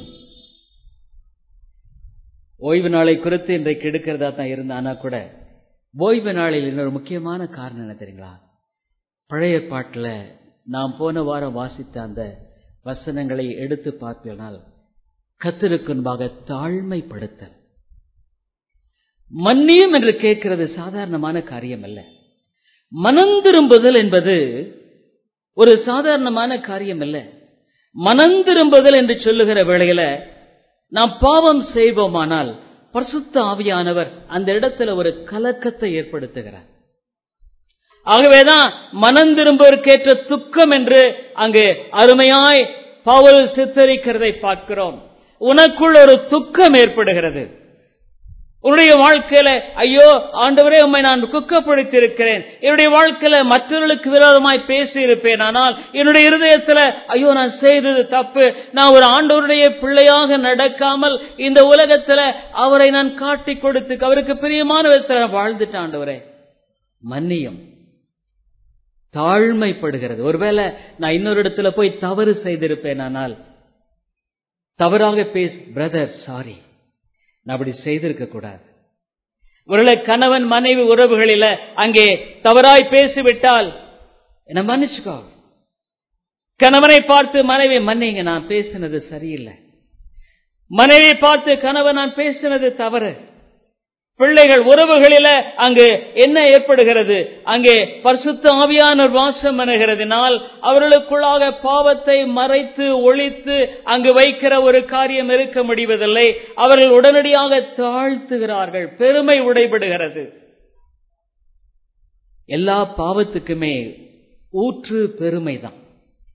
ஓய்வு நாளை குறித்து இன்றைக்கு எடுக்கிறதா தான் இருந்தானா கூட ஓய்வு நாளில் இன்னொரு முக்கியமான காரணம் என்ன தெரியுங்களா பழைய பாட்டில் நாம் போன வாரம் வாசித்த அந்த வசனங்களை எடுத்து பார்ப்பதனால் கத்திருக்கு முன்பாக தாழ்மைப்படுத்தல் மன்னியும் என்று கேட்கிறது சாதாரணமான காரியம் அல்ல மனந்திரும்புதல் என்பது ஒரு சாதாரணமான காரியம் அல்ல மனந்திரும்புதல் என்று சொல்லுகிற வேளையில நாம் பாவம் செய்வோமானால் பரிசுத்த ஆவியானவர் அந்த இடத்துல ஒரு கலக்கத்தை ஏற்படுத்துகிறார் ஆகவேதான் மனந்திரும்புவதற்கேற்ற துக்கம் என்று அங்கு அருமையாய் பவுல் சித்தரிக்கிறதை பார்க்கிறோம் உனக்குள் ஒரு துக்கம் ஏற்படுகிறது உன்னுடைய வாழ்க்கையில ஐயோ ஆண்டவரே உண்மை நான் குக்கப்படுத்தியிருக்கிறேன் என்னுடைய வாழ்க்கையில மற்றவர்களுக்கு விரோதமாய் பேசி இருப்பேன் ஆனால் என்னுடைய இருதயத்துல ஐயோ நான் செய்தது தப்பு நான் ஒரு ஆண்டவருடைய பிள்ளையாக நடக்காமல் இந்த உலகத்துல அவரை நான் காட்டி கொடுத்து அவருக்கு பிரியமான விதத்துல வாழ்ந்துட்டேன் ஆண்டவரே மன்னியம் தாழ்மைப்படுகிறது ஒருவேளை நான் இன்னொரு இடத்துல போய் தவறு செய்திருப்பேன் ஆனால் தவறாக பேஸ் பிரதர் சாரி நான் அப்படி செய்திருக்க கூடாது ஒருவேளை கணவன் மனைவி உறவுகளில அங்கே தவறாய் பேசிவிட்டால் என்ன மன்னிச்சுக்கோ கணவனை பார்த்து மனைவி மன்னிங்க நான் பேசினது சரியில்லை மனைவி பார்த்து கணவன் நான் பேசினது தவறு பிள்ளைகள் உறவுகளில அங்கு என்ன ஏற்படுகிறது அங்கே பரிசுத்த ஆவியான வாசம் அணுகிறதுனால் அவர்களுக்குள்ளாக பாவத்தை மறைத்து ஒழித்து அங்கு வைக்கிற ஒரு காரியம் இருக்க முடிவதில்லை அவர்கள் உடனடியாக தாழ்த்துகிறார்கள் பெருமை உடைபடுகிறது எல்லா பாவத்துக்குமே ஊற்று பெருமைதான்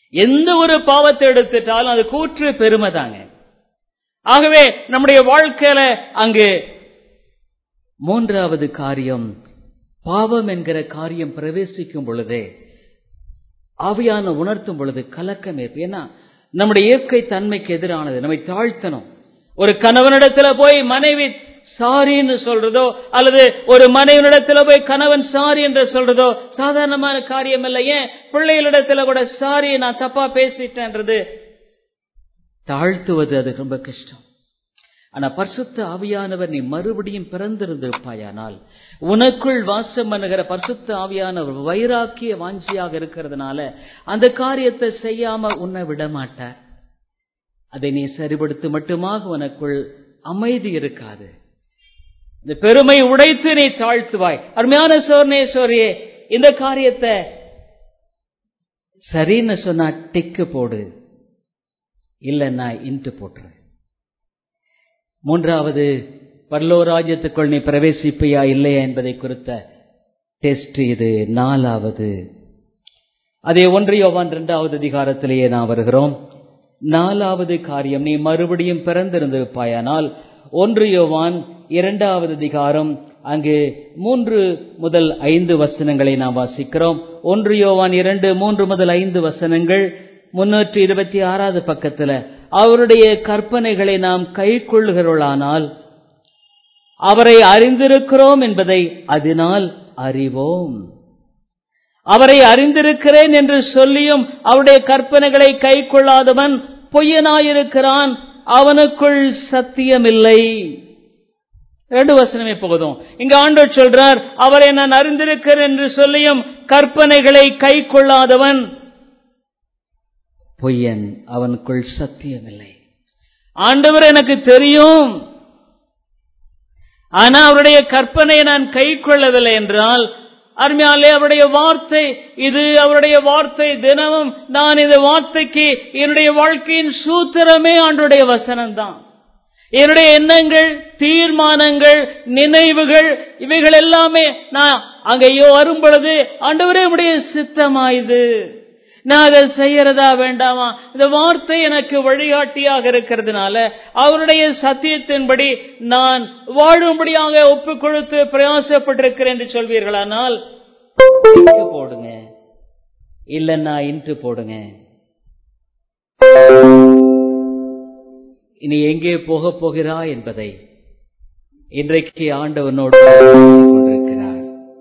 எந்த ஒரு பாவத்தை எடுத்துட்டாலும் அது கூற்று பெருமை தாங்க ஆகவே நம்முடைய வாழ்க்கையில அங்கு மூன்றாவது காரியம் பாவம் என்கிற காரியம் பிரவேசிக்கும் பொழுதே ஆவியான உணர்த்தும் பொழுது கலக்கம் ஏற்பு ஏன்னா நம்முடைய இயற்கை தன்மைக்கு எதிரானது நம்மை தாழ்த்தணும் ஒரு கணவனிடத்துல போய் மனைவி சாரின்னு சொல்றதோ அல்லது ஒரு மனைவனிடத்துல போய் கணவன் சாரி என்று சொல்றதோ சாதாரணமான காரியம் இல்லை ஏன் பிள்ளைகளிடத்துல கூட சாரி நான் தப்பா பேசிட்டேன்றது தாழ்த்துவது அது ரொம்ப கஷ்டம் ஆனா பரிசுத்த ஆவியானவர் நீ மறுபடியும் பிறந்திருந்திருப்பாயானால் உனக்குள் வாசம் பண்ணுகிற பரிசுத்த ஆவியானவர் வைராக்கிய வாஞ்சியாக இருக்கிறதுனால அந்த காரியத்தை செய்யாம உன்னை விட மாட்டார் அதை நீ சரிபடுத்த மட்டுமாக உனக்குள் அமைதி இருக்காது இந்த பெருமை உடைத்து நீ தாழ்த்துவாய் அருமையான சோர்ணேஸ்வரியே இந்த காரியத்தை சரின்னு சொன்னா டிக்கு போடு இல்லைன்னா இன்ட்டு போட்டுரு மூன்றாவது பரலோராஜ்யத்துக்குள் நீ பிரவேசிப்பையா இல்லையா என்பதை குறித்த டெஸ்ட் இது நாலாவது அதே ஒன்றியோவான் இரண்டாவது அதிகாரத்திலேயே நாம் வருகிறோம் நாலாவது காரியம் நீ மறுபடியும் பிறந்திருந்திருப்பாயானால் ஒன்றியோவான் இரண்டாவது அதிகாரம் அங்கு மூன்று முதல் ஐந்து வசனங்களை நாம் வாசிக்கிறோம் ஒன்றியோவான் இரண்டு மூன்று முதல் ஐந்து வசனங்கள் முன்னூற்றி இருபத்தி ஆறாவது பக்கத்துல அவருடைய கற்பனைகளை நாம் கை கொள்ளுகிறோளானால் அவரை அறிந்திருக்கிறோம் என்பதை அதனால் அறிவோம் அவரை அறிந்திருக்கிறேன் என்று சொல்லியும் அவருடைய கற்பனைகளை கை கொள்ளாதவன் பொய்யனாயிருக்கிறான் அவனுக்குள் சத்தியமில்லை ரெண்டு வசனமே போகுதும் இங்க ஆண்டவர் சொல்றார் அவரை நான் அறிந்திருக்கிறேன் என்று சொல்லியும் கற்பனைகளை கை கொள்ளாதவன் பொய்யன் அவனுக்குள் சத்தியமில்லை ஆண்டவர் எனக்கு தெரியும் ஆனா அவருடைய கற்பனையை நான் கை கொள்ளவில்லை என்றால் அருமையாலே அவருடைய வார்த்தை இது அவருடைய வார்த்தை தினமும் நான் இந்த வார்த்தைக்கு என்னுடைய வாழ்க்கையின் சூத்திரமே ஆண்டுடைய வசனம் தான் என்னுடைய எண்ணங்கள் தீர்மானங்கள் நினைவுகள் இவைகள் எல்லாமே நான் அங்கேயோ வரும் பொழுது ஆண்டவரே உடைய சித்தமாயுது நான் அதை செய்யறதா வேண்டாமா இந்த வார்த்தை எனக்கு வழிகாட்டியாக இருக்கிறதுனால அவருடைய சத்தியத்தின்படி நான் வாழும்படியாக ஒப்பு கொடுத்து பிரயாசப்பட்டிருக்கிறேன் என்று சொல்வீர்களானால் போடுங்க இல்லைன்னா இன்று போடுங்க இனி எங்கே போக போகிறா என்பதை இன்றைக்கு ஆண்டவனோடு கொண்டிருக்கிறார்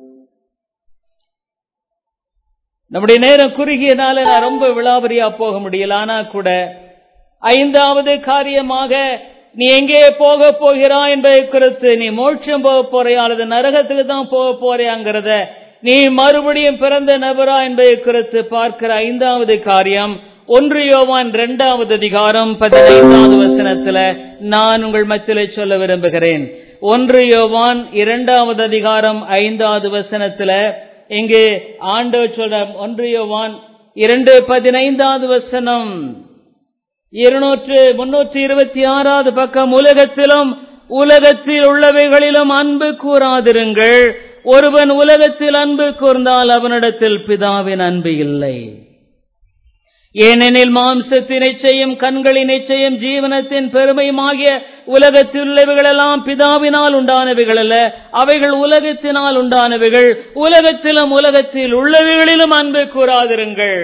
நம்முடைய நேரம் குறுகியனால நான் ரொம்ப விளாபரியா போக முடியல ஆனா கூட ஐந்தாவது காரியமாக நீ எங்கே போக போகிறா என்பதை குறித்து நீ மோட்சம் போக போறியா அல்லது நரகத்துக்கு தான் போக போறியாங்கிறத நீ மறுபடியும் பிறந்த நபரா என்பதை குறித்து பார்க்கிற ஐந்தாவது காரியம் ஒன்று யோவான் இரண்டாவது அதிகாரம் பதினைந்தாவது வசனத்துல நான் உங்கள் மத்தியில சொல்ல விரும்புகிறேன் ஒன்று யோவான் இரண்டாவது அதிகாரம் ஐந்தாவது வசனத்துல இங்கு ஆண்டவர் சொல்ற ஒன்று யோவான் இரண்டு பதினைந்தாவது வசனம் இருநூற்று முன்னூற்றி இருபத்தி ஆறாவது பக்கம் உலகத்திலும் உலகத்தில் உள்ளவைகளிலும் அன்பு கூறாதிருங்கள் ஒருவன் உலகத்தில் அன்பு கூர்ந்தால் அவனிடத்தில் பிதாவின் அன்பு இல்லை ஏனெனில் மாம்சத்தின் நிச்சயம் கண்களின் நிச்சயம் ஜீவனத்தின் பெருமையுமாகிய உலகத்தில் உள்ளவைகளெல்லாம் பிதாவினால் உண்டானவைகள் அல்ல அவைகள் உலகத்தினால் உண்டானவைகள் உலகத்திலும் உலகத்தில் உள்ளவைகளிலும் அன்பு கூறாதிருங்கள்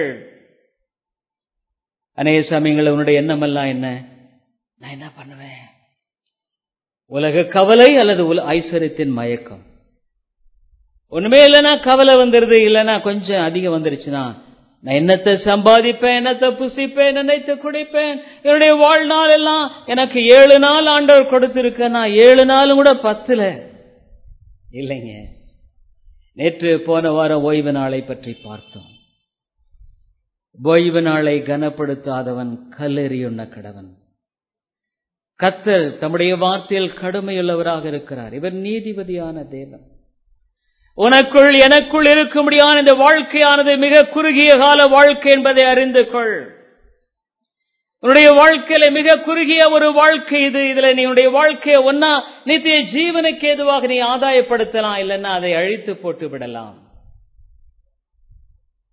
அநேக சமயங்கள் உன்னுடைய எண்ணமெல்லாம் என்ன நான் என்ன பண்ணுவேன் உலக கவலை அல்லது ஐஸ்வர்யத்தின் மயக்கம் ஒண்ணுமே இல்லைன்னா கவலை வந்துருது இல்லைன்னா கொஞ்சம் அதிகம் வந்துருச்சுன்னா நான் என்னத்தை சம்பாதிப்பேன் என்னத்தை புசிப்பேன் நினைத்து குடிப்பேன் என்னுடைய வாழ்நாள் எல்லாம் எனக்கு ஏழு நாள் ஆண்டவர் கொடுத்திருக்க நான் ஏழு நாளும் கூட பத்துல இல்லைங்க நேற்று போன வாரம் ஓய்வு நாளை பற்றி பார்த்தோம் ஓய்வு நாளை கனப்படுத்தாதவன் கல்லெறியுண்ண கடவன் கத்தர் தம்முடைய வார்த்தையில் கடுமையுள்ளவராக இருக்கிறார் இவர் நீதிபதியான தேவன் உனக்குள் எனக்குள் இருக்கும்படியான இந்த வாழ்க்கையானது மிக குறுகிய கால வாழ்க்கை என்பதை அறிந்து கொள் உன்னுடைய வாழ்க்கையில மிக குறுகிய ஒரு வாழ்க்கை இது இதுல நீ உன்னுடைய வாழ்க்கையை ஒன்னா நித்திய ஜீவனுக்கு ஏதுவாக நீ ஆதாயப்படுத்தலாம் இல்லைன்னா அதை அழித்து போட்டு விடலாம்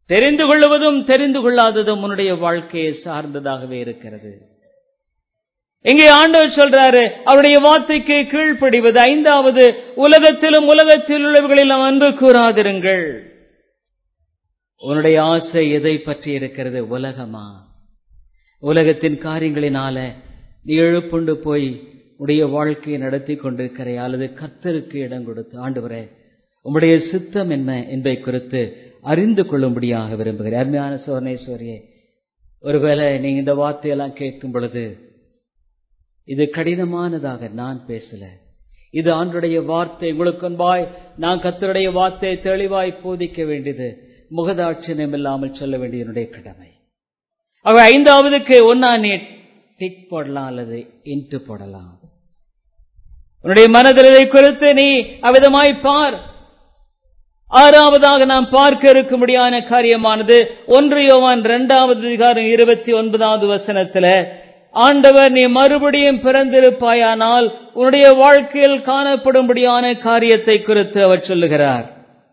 தெரிந்து கொள்வதும் தெரிந்து கொள்ளாததும் உன்னுடைய வாழ்க்கையை சார்ந்ததாகவே இருக்கிறது இங்கே ஆண்டவர் சொல்றாரு அவருடைய வார்த்தைக்கு கீழ்ப்படிவது ஐந்தாவது உலகத்திலும் உலகத்தில் உள்ளவர்களிலும் அன்பு கூறாதிருங்கள் உன்னுடைய ஆசை எதை பற்றி இருக்கிறது உலகமா உலகத்தின் காரியங்களினால நீ எழுப்புண்டு போய் உடைய வாழ்க்கையை நடத்தி கொண்டிருக்கிற அல்லது கர்த்தருக்கு இடம் கொடுத்து ஆண்டவரே உம்முடைய சித்தம் என்ன என்பதை குறித்து அறிந்து கொள்ளும்படியாக விரும்புகிறேன் அருமையான சோர்ணேஸ்வரியே ஒருவேளை நீங்க இந்த வார்த்தையெல்லாம் கேட்கும் பொழுது இது கடினமானதாக நான் பேசல இது ஆண்டுடைய வார்த்தை உங்களுக்கு அன்பாய் நான் கத்தருடைய வார்த்தையை தெளிவாய் போதிக்க வேண்டியது முகதாட்சியம் இல்லாமல் சொல்ல வேண்டிய என்னுடைய கடமை அவ ஐந்தாவதுக்கு ஒன்னா நீ டிக் போடலாம் அல்லது இன்ட்டு போடலாம் உன்னுடைய மனதில் இதை குறித்து நீ அவிதமாய் பார் ஆறாவதாக நாம் பார்க்க இருக்கும்படியான காரியமானது ஒன்று யோவான் இரண்டாவது அதிகாரம் இருபத்தி ஒன்பதாவது வசனத்துல ஆண்டவர் நீ மறுபடியும் பிறந்திருப்பாயானால் உன்னுடைய வாழ்க்கையில் காணப்படும்படியான காரியத்தை குறித்து அவர் சொல்லுகிறார்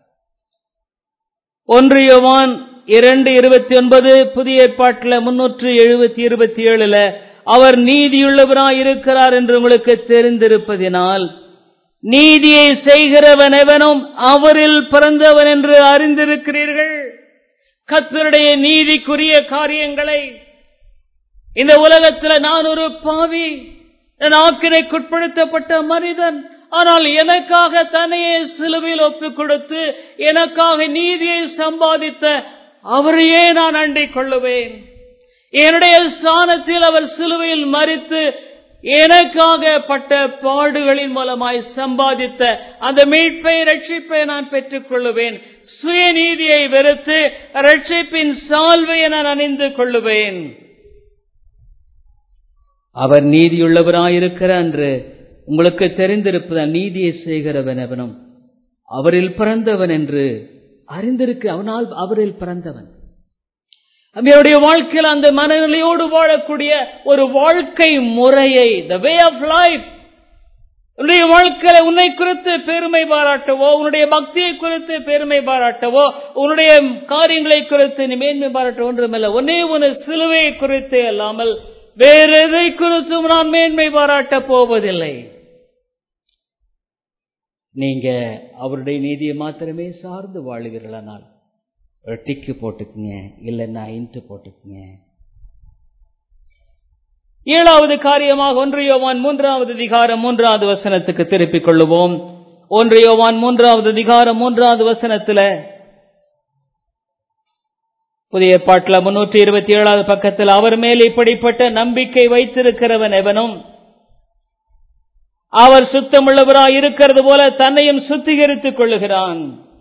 ஒன்று யோவான் இரண்டு இருபத்தி ஒன்பது புதிய ஏற்பாட்டில் முன்னூற்று எழுபத்தி இருபத்தி ஏழுல அவர் நீதியுள்ளவராய் இருக்கிறார் என்று உங்களுக்கு தெரிந்திருப்பதினால் நீதியை செய்கிறவன் எவனும் அவரில் பிறந்தவன் என்று அறிந்திருக்கிறீர்கள் கத்தருடைய நீதிக்குரிய காரியங்களை இந்த உலகத்தில் நான் ஒரு பாவி என் ஆக்கினைக்குட்படுத்தப்பட்ட மனிதன் ஆனால் எனக்காக தன்னையே சிலுவையில் ஒப்புக் கொடுத்து எனக்காக நீதியை சம்பாதித்த அவரையே நான் அண்டிக் கொள்ளுவேன் என்னுடைய ஸ்தானத்தில் அவர் சிலுவையில் மறித்து எனக்காக பட்ட பாடுகளின் மூலமாய் சம்பாதித்த அந்த மீட்பை ரட்சிப்பை நான் பெற்றுக் கொள்ளுவேன் சுயநீதியை வெறுத்து ரட்சிப்பின் சால்வையை நான் அணிந்து கொள்ளுவேன் அவர் நீதியுள்ளவராயிருக்கிறார் என்று உங்களுக்கு தெரிந்திருப்பதால் நீதியை செய்கிறவன் அவனும் அவரில் பிறந்தவன் என்று அறிந்திருக்கு அவனால் அவரில் பிறந்தவன் அவருடைய வாழ்க்கையில் அந்த மனநிலையோடு வாழக்கூடிய ஒரு வாழ்க்கை முறையை த வே ஆஃப் லைஃப் உன்னுடைய வாழ்க்கையில உன்னை குறித்து பெருமை பாராட்டவோ உன்னுடைய பக்தியை குறித்து பெருமை பாராட்டவோ உன்னுடைய காரியங்களை குறித்து நீ மேன்மை பாராட்ட ஒன்றுமில்லை ஒன்னே ஒன்று சிலுவையை குறித்து அல்லாமல் வேற எதை குறித்தும் நான் மேன்மை பாராட்ட போவதில்லை நீங்க அவருடைய நீதியை மாத்திரமே சார்ந்து வாழுகிறீர்களானால் ஒரு டிக்கு போட்டுக்குங்க இல்லைன்னா இன்ட்டு போட்டுக்குங்க ஏழாவது காரியமாக ஒன்று யோவான் மூன்றாவது அதிகாரம் மூன்றாவது வசனத்துக்கு திருப்பிக் கொள்ளுவோம் ஒன்று யோவான் மூன்றாவது அதிகாரம் மூன்றாவது வசனத்துல புதிய ஏற்பாட்டில் முன்னூற்றி இருபத்தி ஏழாவது பக்கத்தில் அவர் மேல் இப்படிப்பட்ட நம்பிக்கை வைத்திருக்கிறவன் எவனும் அவர் சுத்தமுள்ளவராய் இருக்கிறது போல தன்னையும் சுத்திகரித்துக் கொள்ளுகிறான்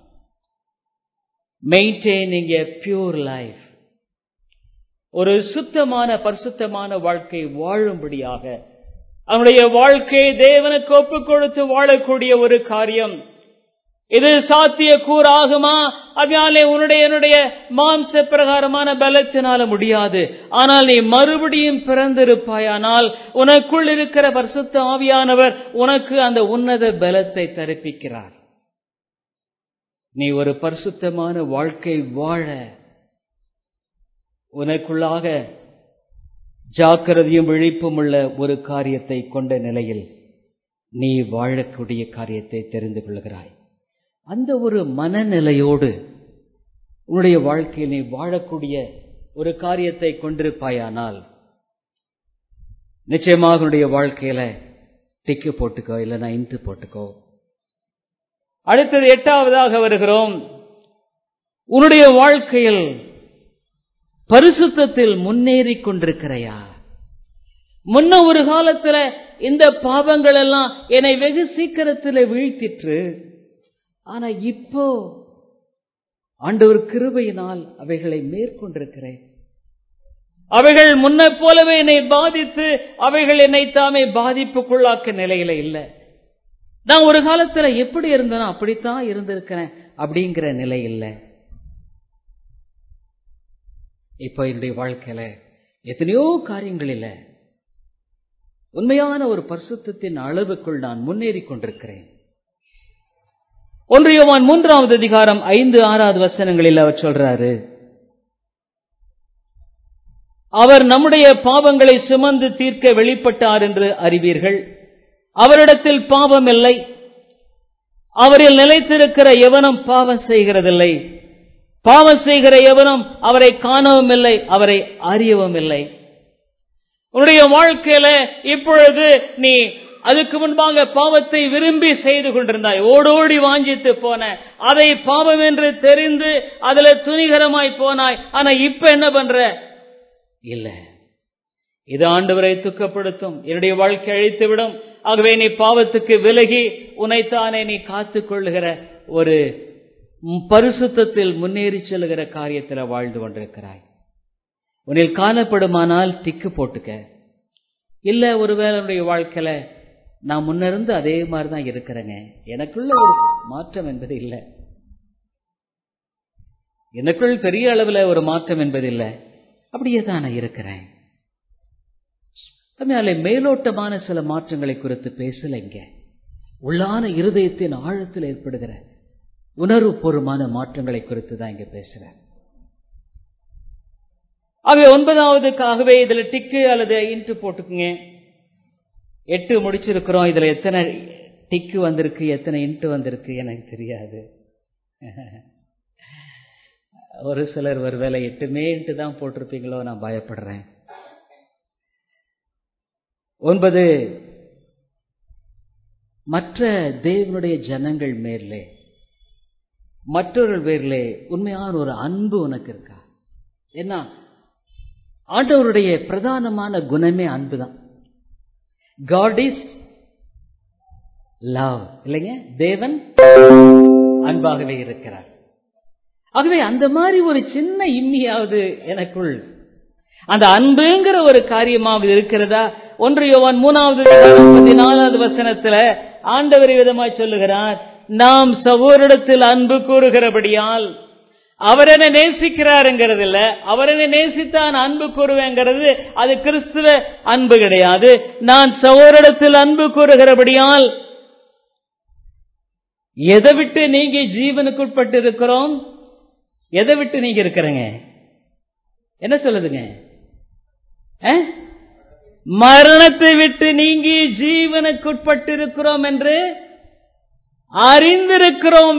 மெயின்டைனிங் எ பியூர் லைஃப் ஒரு சுத்தமான பரிசுத்தமான வாழ்க்கை வாழும்படியாக அவனுடைய வாழ்க்கையை தேவனுக்கு ஒப்புக் கொடுத்து வாழக்கூடிய ஒரு காரியம் இது சாத்திய கூறாகுமா அதனாலே உன்னுடைய என்னுடைய மாம்ச பிரகாரமான பலத்தினால முடியாது ஆனால் நீ மறுபடியும் பிறந்திருப்பாயானால் உனக்குள் இருக்கிற பரிசுத்த ஆவியானவர் உனக்கு அந்த உன்னத பலத்தை தரிப்பிக்கிறார் நீ ஒரு பரிசுத்தமான வாழ்க்கை வாழ உனக்குள்ளாக ஜாக்கிரதையும் விழிப்பும் உள்ள ஒரு காரியத்தை கொண்ட நிலையில் நீ வாழக்கூடிய காரியத்தை தெரிந்து கொள்கிறாய் அந்த ஒரு மனநிலையோடு உன்னுடைய வாழ்க்கையில் நீ வாழக்கூடிய ஒரு காரியத்தை கொண்டிருப்பாயானால் நிச்சயமாக உன்னுடைய வாழ்க்கையில டிக்கு போட்டுக்கோ இல்லைன்னா இன்ட்டு போட்டுக்கோ அடுத்தது எட்டாவதாக வருகிறோம் உன்னுடைய வாழ்க்கையில் பரிசுத்தத்தில் முன்னேறி கொண்டிருக்கிறையா முன்ன ஒரு காலத்துல இந்த பாவங்கள் எல்லாம் என்னை வெகு சீக்கிரத்தில் வீழ்த்திற்று ஆனா இப்போ ஆண்டவர் கிருபையினால் அவைகளை மேற்கொண்டிருக்கிறேன் அவைகள் முன்ன போலவே என்னை பாதித்து அவைகள் என்னை தாமே பாதிப்புக்குள்ளாக்க நிலையில இல்லை நான் ஒரு காலத்துல எப்படி இருந்தனோ அப்படித்தான் இருந்திருக்கிறேன் அப்படிங்கிற நிலை இல்லை இப்ப என்னுடைய வாழ்க்கையில எத்தனையோ காரியங்களில் உண்மையான ஒரு பரிசுத்தத்தின் அளவுக்குள் நான் முன்னேறி கொண்டிருக்கிறேன் ஒன்றியவான் மூன்றாவது அதிகாரம் ஐந்து ஆறாவது வசனங்களில் அவர் சொல்றாரு அவர் நம்முடைய பாவங்களை சுமந்து தீர்க்க வெளிப்பட்டார் என்று அறிவீர்கள் அவரிடத்தில் பாவம் இல்லை அவரில் நிலைத்திருக்கிற எவனும் பாவம் செய்கிறதில்லை பாவம் செய்கிற எவனும் அவரை காணவும் இல்லை அவரை அறியவும் இல்லை உன்னுடைய வாழ்க்கையில இப்பொழுது நீ அதுக்கு முன்பாக பாவத்தை விரும்பி செய்து கொண்டிருந்தாய் ஓடோடி வாஞ்சித்து போன அதை பாவம் என்று தெரிந்து அதுல துணிகரமாய் போனாய் ஆனா இப்ப என்ன பண்ற இல்ல இது ஆண்டவரை துக்கப்படுத்தும் என்னுடைய வாழ்க்கை அழித்து விடும் ஆகவே நீ பாவத்துக்கு விலகி உன்னைத்தானே நீ காத்துக் கொள்ளுகிற ஒரு பரிசுத்தத்தில் முன்னேறி செல்லுகிற காரியத்தில் வாழ்ந்து கொண்டிருக்கிறாய் உன்னில் காணப்படுமானால் டிக்கு போட்டுக்க இல்ல ஒருவேளை உன்னுடைய வாழ்க்கையில நான் முன்னிருந்து அதே மாதிரி தான் இருக்கிறேங்க எனக்குள்ள ஒரு மாற்றம் என்பது இல்லை எனக்குள் பெரிய அளவில் ஒரு மாற்றம் என்பது இல்லை அப்படியே தான் நான் இருக்கிறேன் அதனால மேலோட்டமான சில மாற்றங்களை குறித்து பேசல இங்க உள்ளான இருதயத்தின் ஆழத்தில் ஏற்படுகிற உணர்வுபூர்வமான மாற்றங்களை குறித்து தான் இங்க பேசுறேன் ஆகவே ஒன்பதாவதுக்காகவே இதுல டிக்கு அல்லது இன்ட்டு போட்டுக்குங்க எட்டு முடிச்சிருக்கிறோம் இதுல எத்தனை டிக்கு வந்திருக்கு எத்தனை இன்ட்டு வந்திருக்கு எனக்கு தெரியாது ஒரு சிலர் ஒருவேளை எட்டுமே இன்ட்டு தான் போட்டிருப்பீங்களோ நான் பயப்படுறேன் ஒன்பது மற்ற தேவனுடைய ஜனங்கள் மேலே மற்றவர்கள் பேரிலே உண்மையான ஒரு அன்பு உனக்கு இருக்கா என்ன ஆண்டவருடைய பிரதானமான குணமே அன்பு தான் காட் இஸ் லவ் இல்லைங்க தேவன் அன்பாகவே இருக்கிறார் ஆகவே அந்த மாதிரி ஒரு சின்ன இம்மியாவது எனக்குள் அந்த அன்புங்கிற ஒரு காரியமாவது இருக்கிறதா ஒன்று யோவான் மூணாவது பதினாலாவது வசனத்துல ஆண்டவர் விதமாய் சொல்லுகிறார் நாம் சகோரிடத்தில் அன்பு கூறுகிறபடியால் அவர் என்ன நேசிக்கிறாருங்கிறது இல்ல அவர் என்ன நேசித்தான் அன்பு கூறுவேங்கிறது அது கிறிஸ்துவ அன்பு கிடையாது நான் சகோரிடத்தில் அன்பு கூறுகிறபடியால் எதை விட்டு நீங்க ஜீவனுக்குட்பட்டு இருக்கிறோம் எதை விட்டு நீங்க இருக்கிறீங்க என்ன சொல்லுதுங்க மரணத்தை விட்டு நீங்கி ஜீவனுக்குட்பட்டு இருக்கிறோம் என்று அறிந்திருக்கிறோம்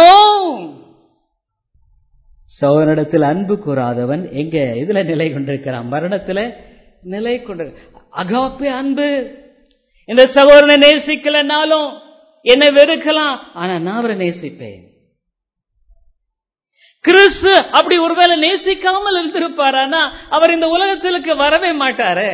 சோதனிடத்தில் அன்பு கூறாதவன் எங்க இதுல நிலை கொண்டிருக்கிறான் மரணத்துல நிலை கொண்டு அகாப்பே அன்பு இந்த சகோதரனை நேசிக்கலனாலும் என்னை வெறுக்கலாம் ஆனா நான் அவரை நேசிப்பேன் கிறிஸ்து அப்படி ஒருவேளை நேசிக்காமல் இருந்திருப்பாரானா அவர் இந்த உலகத்திற்கு வரவே மாட்டாரு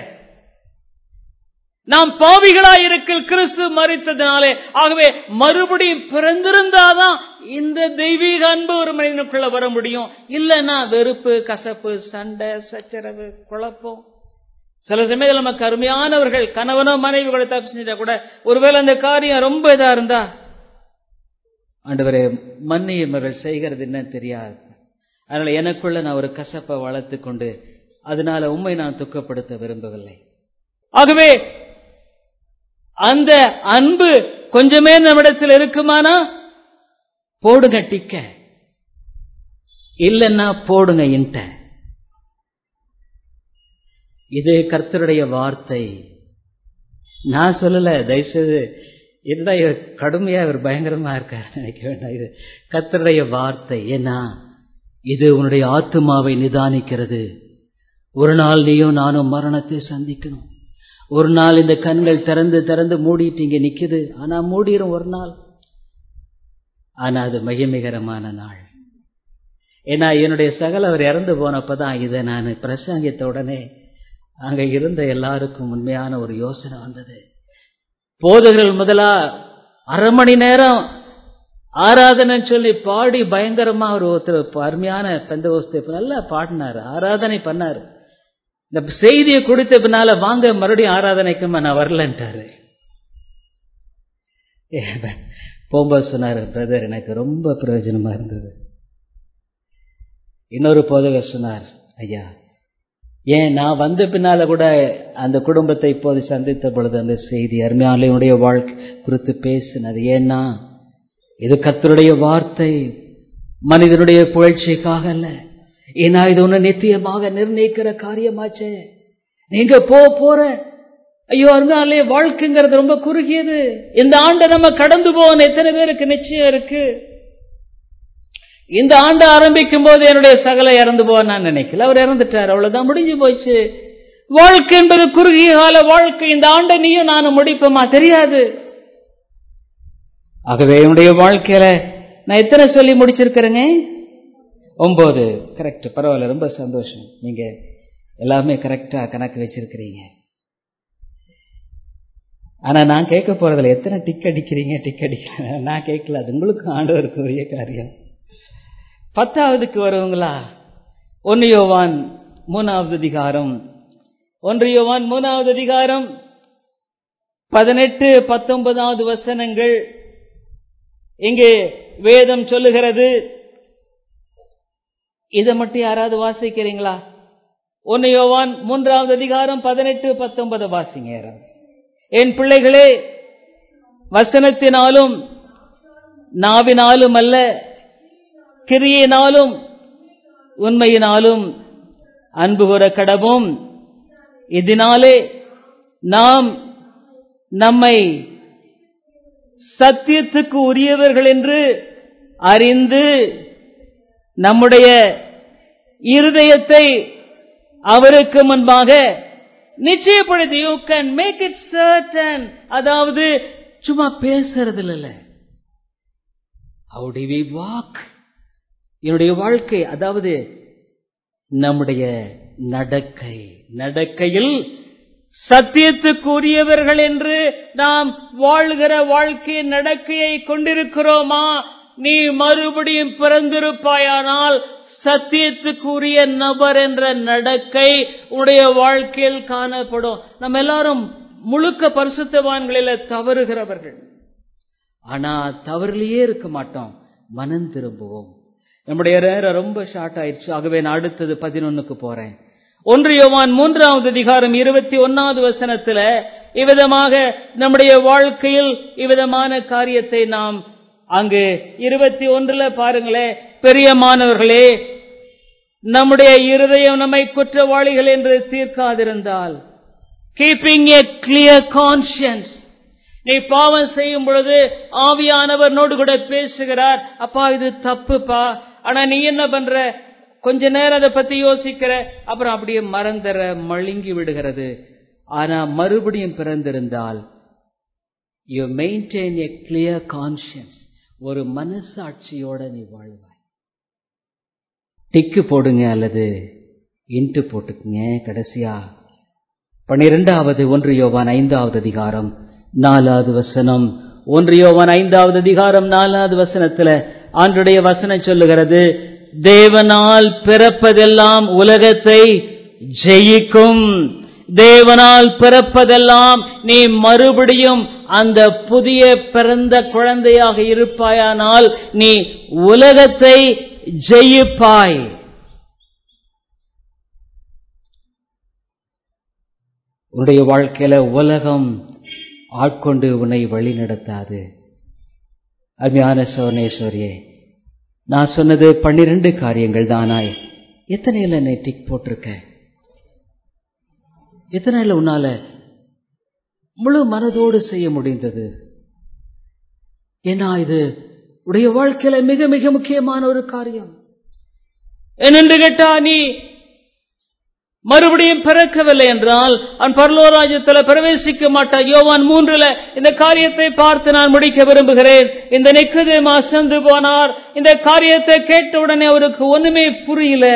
நாம் பாவிகளா இருக்க கிறிஸ்து மறித்ததுனாலே ஆகவே மறுபடியும் பிறந்திருந்தாதான் இந்த தெய்வீக அன்பு ஒரு மனிதனுக்குள்ள வர முடியும் இல்லைன்னா வெறுப்பு கசப்பு சண்டை சச்சரவு குழப்பம் சில சமயத்தில் நமக்கு அருமையானவர்கள் கணவனோ மனைவி கூட தப்பு செஞ்சா கூட ஒருவேளை அந்த காரியம் ரொம்ப இதா இருந்தா ஆண்டவரே மன்னியும் அவர்கள் செய்கிறது என்ன தெரியாது அதனால எனக்குள்ள நான் ஒரு கசப்பை வளர்த்து கொண்டு அதனால உண்மை நான் துக்கப்படுத்த விரும்பவில்லை ஆகவே அந்த அன்பு கொஞ்சமே நம்மிடத்தில் இருக்குமானா போடுங்க டிக்க இல்லைன்னா போடுங்க இன்ட்ட இது கர்த்தருடைய வார்த்தை நான் சொல்லல தயவுசெய்து என்னடா இவர் கடுமையா இவர் பயங்கரமா இருக்கார் நினைக்க வேண்டாம் இது கர்த்தருடைய வார்த்தை ஏன்னா இது உன்னுடைய ஆத்மாவை நிதானிக்கிறது ஒரு நாள் நீயும் நானும் மரணத்தை சந்திக்கணும் ஒரு நாள் இந்த கண்கள் திறந்து திறந்து மூடிட்டு இங்க நிக்குது ஆனா மூடிடும் ஒரு நாள் ஆனா அது மகிமிகரமான நாள் ஏன்னா என்னுடைய சகல அவர் இறந்து போனப்பதான் இதை நான் பிரசங்கித்த உடனே அங்க இருந்த எல்லாருக்கும் உண்மையான ஒரு யோசனை வந்தது போதகர்கள் முதலா அரை மணி நேரம் ஆராதனை சொல்லி பாடி பயங்கரமா ஒரு ஒருத்தர் அருமையான பெந்த நல்லா பாடினாரு ஆராதனை பண்ணாரு இந்த செய்தியை கொடுத்த பின்னால வாங்க மறுபடியும் ஆராதனைக்கு நான் வரலன்ட்டாரு போகும்போது சொன்னாரு பிரதர் எனக்கு ரொம்ப பிரயோஜனமா இருந்தது இன்னொரு போதகர் சொன்னார் ஐயா ஏன் நான் வந்த பின்னால கூட அந்த குடும்பத்தை இப்போது சந்தித்த பொழுது அந்த செய்தி அருமையாளையுடைய வாழ்க்கை குறித்து பேசினது ஏன்னா இது கத்தருடைய வார்த்தை மனிதனுடைய புகழ்ச்சிக்காக அல்ல ஏன்னா இது ஒண்ணு நித்தியமாக நிர்ணயிக்கிற காரியமாச்சே நீங்க போ போற ஐயோ அதனாலே வாழ்க்கைங்கிறது ரொம்ப குறுகியது இந்த ஆண்டை நம்ம கடந்து போகணும் எத்தனை பேருக்கு நிச்சயம் இருக்கு இந்த ஆண்டு ஆரம்பிக்கும் போது என்னுடைய சகல இறந்து போக நான் நினைக்கல அவர் இறந்துட்டார் அவ்வளவுதான் முடிஞ்சு போச்சு வாழ்க்கை என்பது குறுகிய கால வாழ்க்கை இந்த ஆண்டை நீயும் நானும் முடிப்போமா தெரியாது ஆகவே என்னுடைய வாழ்க்கையில நான் எத்தனை சொல்லி முடிச்சிருக்கிறேங்க ஒன்பது கரெக்ட் பரவாயில்ல ரொம்ப சந்தோஷம் நீங்க எல்லாமே கரெக்டா கணக்கு வச்சிருக்கிறீங்க ஆனா நான் கேட்க போறதுல எத்தனை டிக் அடிக்கிறீங்க டிக் அடிக்கிறேன் நான் கேட்கல அது உங்களுக்கு ஆண்டவருக்கு உரிய காரியம் பத்தாவதுக்கு வருவங்களா ஒன்னு யோவான் மூணாவது அதிகாரம் ஒன்று யோவான் மூணாவது அதிகாரம் பதினெட்டு பத்தொன்பதாவது வசனங்கள் இங்கே வேதம் சொல்லுகிறது இதை மட்டும் யாராவது வாசிக்கிறீங்களா ஒன்னு யோவான் மூன்றாவது அதிகாரம் பதினெட்டு பத்தொன்பது வாசிங்க யாராவது என் பிள்ளைகளே வசனத்தினாலும் நாவினாலும் அல்ல கிரியினாலும் உண்மையினாலும் அன்பு கூற கடவும் இதனாலே நாம் நம்மை சத்தியத்துக்கு உரியவர்கள் என்று அறிந்து நம்முடைய இருதயத்தை அவருக்கு முன்பாக நிச்சயப்படுத்தி you can make it certain அதாவது சும்மா பேசுறது இல்ல ஹவு டு வி வாக் என்னுடைய வாழ்க்கை அதாவது நம்முடைய நடக்கை நடக்கையில் சத்தியத்துக்குரியவர்கள் என்று நாம் வாழ்கிற வாழ்க்கை நடக்கையை கொண்டிருக்கிறோமா நீ மறுபடியும் பிறந்திருப்பாயானால் சத்தியத்துக்குரிய நபர் என்ற நடக்கை உடைய வாழ்க்கையில் காணப்படும் நம்ம எல்லாரும் முழுக்க பரிசுத்தவான்களில தவறுகிறவர்கள் ஆனா தவறிலேயே இருக்க மாட்டோம் மனம் திரும்புவோம் நம்முடைய நேரம் ரொம்ப ஷார்ட் ஆயிடுச்சு ஆகவே நான் அடுத்தது பதினொன்னுக்கு போறேன் ஒன்று யோவான் மூன்றாவது அதிகாரம் இருபத்தி ஒன்னாவது வசனத்துல இவ்விதமாக நம்முடைய வாழ்க்கையில் இவ்விதமான காரியத்தை நாம் அங்கு இருபத்தி ஒன்றுல பாருங்களேன் பெரியமானவர்களே நம்முடைய இருதயம் நம்மை குற்றவாளிகள் என்று தீர்க்காதிருந்தால் கீப்பிங் ஏ கிளியர் கான்சியன்ஸ் நீ பாவம் செய்யும் பொழுது ஆவியானவர்னோடு கூட பேசுகிறார் அப்பா இது தப்புப்பா ஆனா நீ என்ன பண்ற கொஞ்ச நேரம் அதை பத்தி யோசிக்கிற அப்புறம் அப்படியே மறந்துற மழுங்கி விடுகிறது ஆனா மறுபடியும் பிறந்திருந்தால் you maintain a clear conscience ஒரு மனசாட்சியோட நீ வாழ்வாய் டிக்கு போடுங்க அல்லது இன்ட்டு போட்டுக்குங்க கடைசியா பன்னிரெண்டாவது ஒன்று யோவான் ஐந்தாவது அதிகாரம் நாலாவது வசனம் ஒன்று யோவான் ஐந்தாவது அதிகாரம் நாலாவது வசனத்துல ஆண்டுடைய வசனம் சொல்லுகிறது தேவனால் பிறப்பதெல்லாம் உலகத்தை ஜெயிக்கும் தேவனால் பிறப்பதெல்லாம் நீ மறுபடியும் அந்த புதிய பிறந்த குழந்தையாக இருப்பாயானால் நீ உலகத்தை ஜெயிப்பாய் உன்னுடைய வாழ்க்கையில உலகம் ஆட்கொண்டு உன்னை வழி நடத்தாது அருமையான சோனேஸ்வரியே நான் சொன்னது பன்னிரண்டு காரியங்கள் தானாய் எத்தனையில நீ டிக் போட்டிருக்க எத்தனையில உன்னால முழு மனதோடு செய்ய முடிந்தது ஏன்னா இது உடைய வாழ்க்கையில மிக மிக முக்கியமான ஒரு காரியம் என்னென்று கேட்டா நீ மறுபடியும் பிறக்கவில்லை என்றால் அவன் பரலோராஜ்யத்தில் பிரவேசிக்க மாட்டான் யோவான் மூன்றுல இந்த காரியத்தை பார்த்து நான் முடிக்க விரும்புகிறேன் இந்த நிக்கதேமா அசந்து போனார் இந்த காரியத்தை கேட்ட உடனே அவருக்கு ஒண்ணுமே புரியல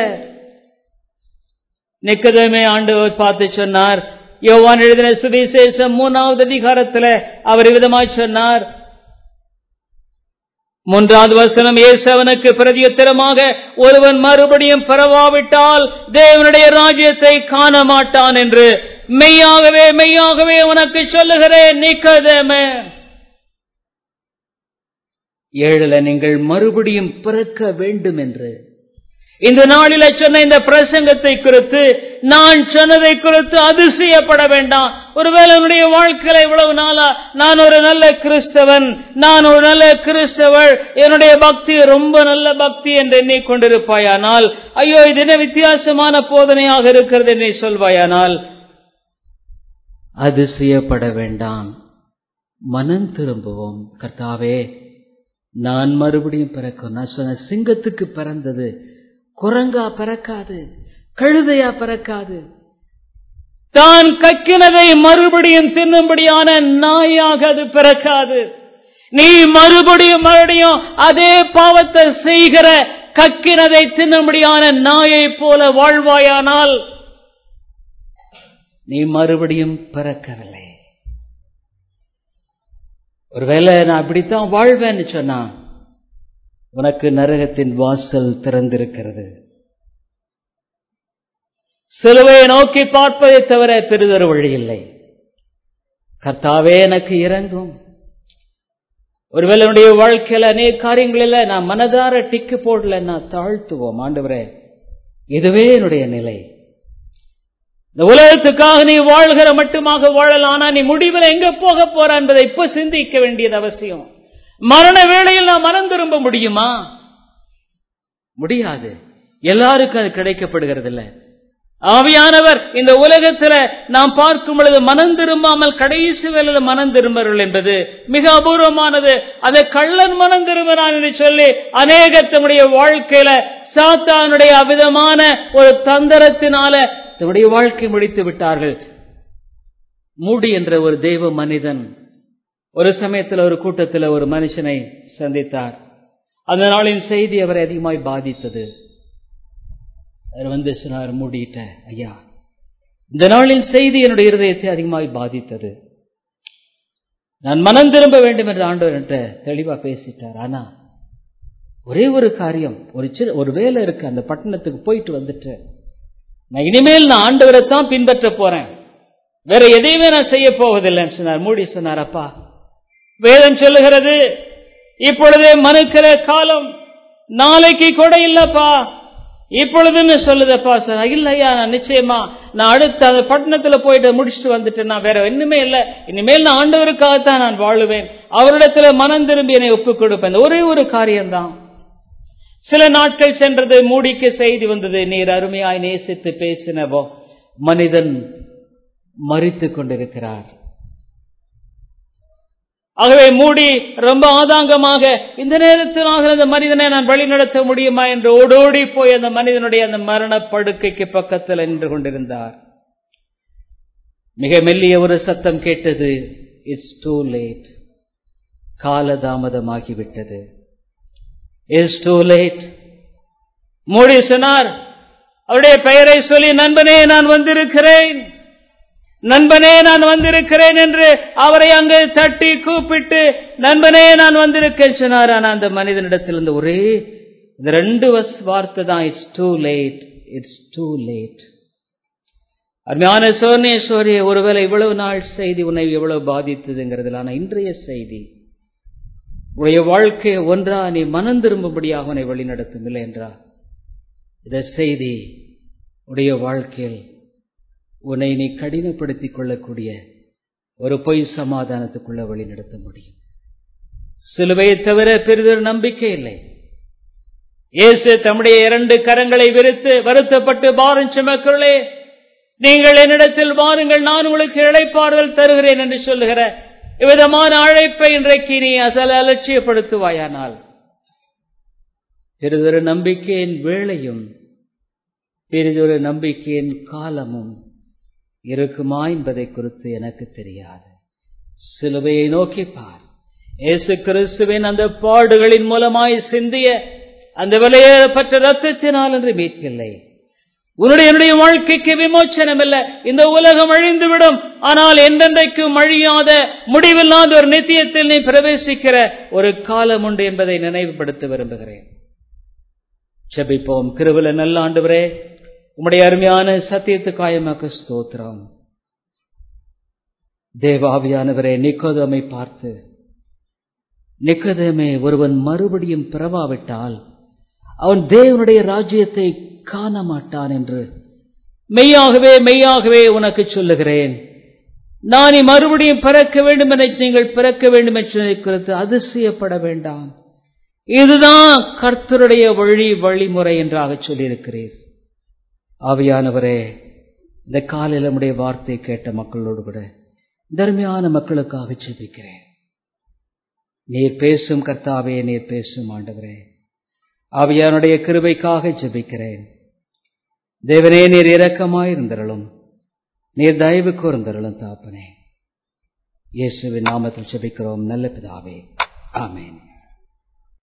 நிக்கதமே ஆண்டவர் பார்த்து சொன்னார் யோவான் எழுதின சுவிசேஷம் மூணாவது அதிகாரத்துல அவர் விதமாய் சொன்னார் மூன்றாவது வசனம் இயேசவனுக்கு பிரதியுத்தரமாக ஒருவன் மறுபடியும் பெறவாவிட்டால் தேவனுடைய ராஜ்யத்தை காண மாட்டான் என்று மெய்யாகவே மெய்யாகவே உனக்கு சொல்லுகிறேன் நிக்கதேமே ஏழுல நீங்கள் மறுபடியும் பிறக்க வேண்டும் என்று இந்த நாளில சொன்ன இந்த பிரசங்கத்தை குறித்து நான் சொன்னதை குறித்து அதிசயப்பட வேண்டாம் ஒருவேளை என்னுடைய வாழ்க்கையில இவ்வளவு நாளா நான் ஒரு நல்ல கிறிஸ்தவன் நான் ஒரு நல்ல கிறிஸ்தவள் என்னுடைய பக்தி ரொம்ப நல்ல பக்தி என்று எண்ணிக்கொண்டிருப்பாயானால் ஐயோ இது என்ன வித்தியாசமான போதனையாக இருக்கிறது என்னை சொல்வாயானால் அதிசயப்பட வேண்டாம் மனம் திரும்புவோம் கர்த்தாவே நான் மறுபடியும் பிறக்கும் நான் சொன்ன சிங்கத்துக்கு பிறந்தது குரங்கா பிறக்காது கழுதையா பிறக்காது தான் கக்கினதை மறுபடியும் தின்னும்படியான நாயாக அது பிறக்காது நீ மறுபடியும் மறுபடியும் அதே பாவத்தை செய்கிற கக்கினதை தின்னும்படியான நாயை போல வாழ்வாயானால் நீ மறுபடியும் பிறக்கவில்லை ஒருவேளை நான் அப்படித்தான் வாழ்வேன்னு சொன்னா உனக்கு நரகத்தின் வாசல் திறந்திருக்கிறது சிலுவையை நோக்கி பார்ப்பதை தவிர பெரிதொரு வழி இல்லை கர்த்தாவே எனக்கு இறங்கும் ஒருவேளை என்னுடைய வாழ்க்கையில அநேக காரியங்களில் நான் மனதார டிக்கு போடல நான் தாழ்த்துவோம் ஆண்டவரே இதுவே என்னுடைய நிலை இந்த உலகத்துக்காக நீ வாழ்கிற மட்டுமாக வாழலாம் ஆனா நீ முடிவில் எங்க போக போற என்பதை இப்ப சிந்திக்க வேண்டியது அவசியம் மரண வேளையில் நான் மனம் திரும்ப முடியுமா முடியாது எல்லாருக்கும் அது கிடைக்கப்படுகிறது இல்லை ஆவியானவர் இந்த உலகத்துல நாம் பார்க்கும் பொழுது மனம் திரும்பாமல் கடைசி வேலையில் மனம் திரும்பர்கள் என்பது மிக அபூர்வமானது அதை கள்ளன் மனம் திரும்பினான் என்று சொல்லி அநேக தம்முடைய வாழ்க்கையில சாத்தானுடைய அவிதமான ஒரு தந்திரத்தினால தன்னுடைய வாழ்க்கை முடித்து விட்டார்கள் மூடி என்ற ஒரு தெய்வ மனிதன் ஒரு சமயத்தில் ஒரு கூட்டத்தில் ஒரு மனுஷனை சந்தித்தார் அந்த நாளின் செய்தி அவரை அதிகமாய் பாதித்தது அவர் வந்து சொன்னார் மூடிட்ட ஐயா இந்த நாளின் செய்தி என்னுடைய இருதயத்தை அதிகமாய் பாதித்தது நான் மனம் திரும்ப வேண்டும் என்று ஆண்டவர் என்ற தெளிவா பேசிட்டார் ஆனா ஒரே ஒரு காரியம் ஒரு சிறு ஒரு வேலை இருக்கு அந்த பட்டணத்துக்கு போயிட்டு வந்துட்டு நான் இனிமேல் நான் ஆண்டவரை தான் பின்பற்ற போறேன் வேற எதையுமே நான் செய்ய போவதில்லைன்னு சொன்னார் மூடி சொன்னார் அப்பா வேதம் சொல்லுகிறது இப்பொழுதே மனுக்கிற காலம் நாளைக்கு கூட இல்லப்பா இப்பொழுதுன்னு சொல்லுதப்பா சார் இல்லையா நான் நிச்சயமா நான் அடுத்த அந்த பட்டணத்துல போயிட்டு முடிச்சுட்டு வந்துட்டேன் நான் வேற ஒண்ணுமே இல்லை இனிமேல் நான் ஆண்டவருக்காகத்தான் நான் வாழுவேன் அவரிடத்துல மனம் திரும்பி என்னை ஒப்புக் கொடுப்பேன் ஒரே ஒரு காரியம்தான் சில நாட்கள் சென்றது மூடிக்கு செய்தி வந்தது நீர் அருமையாய் நேசித்து பேசினவோ மனிதன் மறித்து கொண்டிருக்கிறார் ஆகவே மூடி ரொம்ப ஆதாங்கமாக இந்த நேரத்திலாக அந்த மனிதனை நான் வழிநடத்த முடியுமா என்று ஓடோடி போய் அந்த மனிதனுடைய அந்த மரண படுக்கைக்கு பக்கத்தில் நின்று கொண்டிருந்தார் மிக மெல்லிய ஒரு சத்தம் கேட்டது இட்ஸ் டூ லேட் காலதாமதமாகிவிட்டது இட்ஸ் டூ லேட் மூடி சொன்னார் அவருடைய பெயரை சொல்லி நண்பனே நான் வந்திருக்கிறேன் நண்பனே நான் வந்திருக்கிறேன் என்று அவரை அங்கு தட்டி கூப்பிட்டு நண்பனே நான் வந்திருக்கேன் சொன்னார் ஆனா அந்த மனிதனிடத்திலிருந்து ஒரே இந்த ரெண்டு வஸ் வார்த்தை தான் it's too late it's too late அருமையான சோர்ணேஸ்வரி ஒருவேளை இவ்வளவு நாள் செய்தி உன்னை எவ்வளவு பாதித்ததுங்கிறதுல ஆனா இன்றைய செய்தி உடைய வாழ்க்கையை ஒன்றா நீ மனம் திரும்பும்படியாக உன்னை வழிநடத்தும் இல்லை என்றா இந்த செய்தி உடைய வாழ்க்கையில் உன்னை நீ கடினப்படுத்திக் கொள்ளக்கூடிய ஒரு பொய் சமாதானத்துக்குள்ள வழி நடத்த முடியும் சிலுவையை தவிர பெரிதொரு நம்பிக்கை இல்லை இயேசு தம்முடைய இரண்டு கரங்களை விரித்து வருத்தப்பட்டு பாரும் சுமக்களே நீங்கள் என்னிடத்தில் வாருங்கள் நான் உங்களுக்கு இழைப்பாறுதல் தருகிறேன் என்று சொல்லுகிற இவ்விதமான அழைப்பை இன்றைக்கு நீ அசல அலட்சியப்படுத்துவாயானால் பெரிதொரு நம்பிக்கையின் வேளையும் பெரிதொரு நம்பிக்கையின் காலமும் இருக்குமா என்பதை குறித்து எனக்கு தெரியாது சிலுவையை நோக்கி பார் இயேசு கிறிஸ்துவின் அந்த பாடுகளின் மூலமாய் சிந்திய அந்த விலையேறப்பட்ட ரத்தத்தினால் என்று மீட்கில்லை உன்னுடைய என்னுடைய வாழ்க்கைக்கு விமோச்சனம் இல்லை இந்த உலகம் அழிந்துவிடும் ஆனால் எந்தெந்தைக்கும் அழியாத முடிவில்லாத ஒரு நித்தியத்தில் நீ பிரவேசிக்கிற ஒரு காலம் உண்டு என்பதை நினைவுபடுத்த விரும்புகிறேன் செபிப்போம் கிருவில நல்ல ஆண்டுவரே உம்முடைய அருமையான சத்தியத்துக்காயமாக்க ஸ்தோத்திரம் தேவாவியானவரே நிக்கோதமை பார்த்து நிக்கோதமே ஒருவன் மறுபடியும் பிறவாவிட்டால் அவன் தேவனுடைய ராஜ்யத்தை காண மாட்டான் என்று மெய்யாகவே மெய்யாகவே உனக்கு சொல்லுகிறேன் நான் நீ மறுபடியும் பிறக்க வேண்டும் என நீங்கள் பிறக்க வேண்டும் என்று குறித்து அதிசயப்பட வேண்டாம் இதுதான் கர்த்தருடைய வழி வழிமுறை என்றாக சொல்லியிருக்கிறீர் ஆவியானவரே இந்த காலையில் நம்முடைய வார்த்தை கேட்ட மக்களோடு கூட தர்மையான மக்களுக்காக ஜெபிக்கிறேன் நீர் பேசும் கர்த்தாவே நீர் பேசும் ஆண்டவரே ஆவியானுடைய கிருபைக்காக ஜெபிக்கிறேன் தேவனே நீர் இரக்கமாயிருந்தருளும் நீர் தயவு கூர்ந்தருளும் தாப்பனே இயேசுவின் நாமத்தில் ஜெபிக்கிறோம் நல்ல பிதாவே ஆமேன்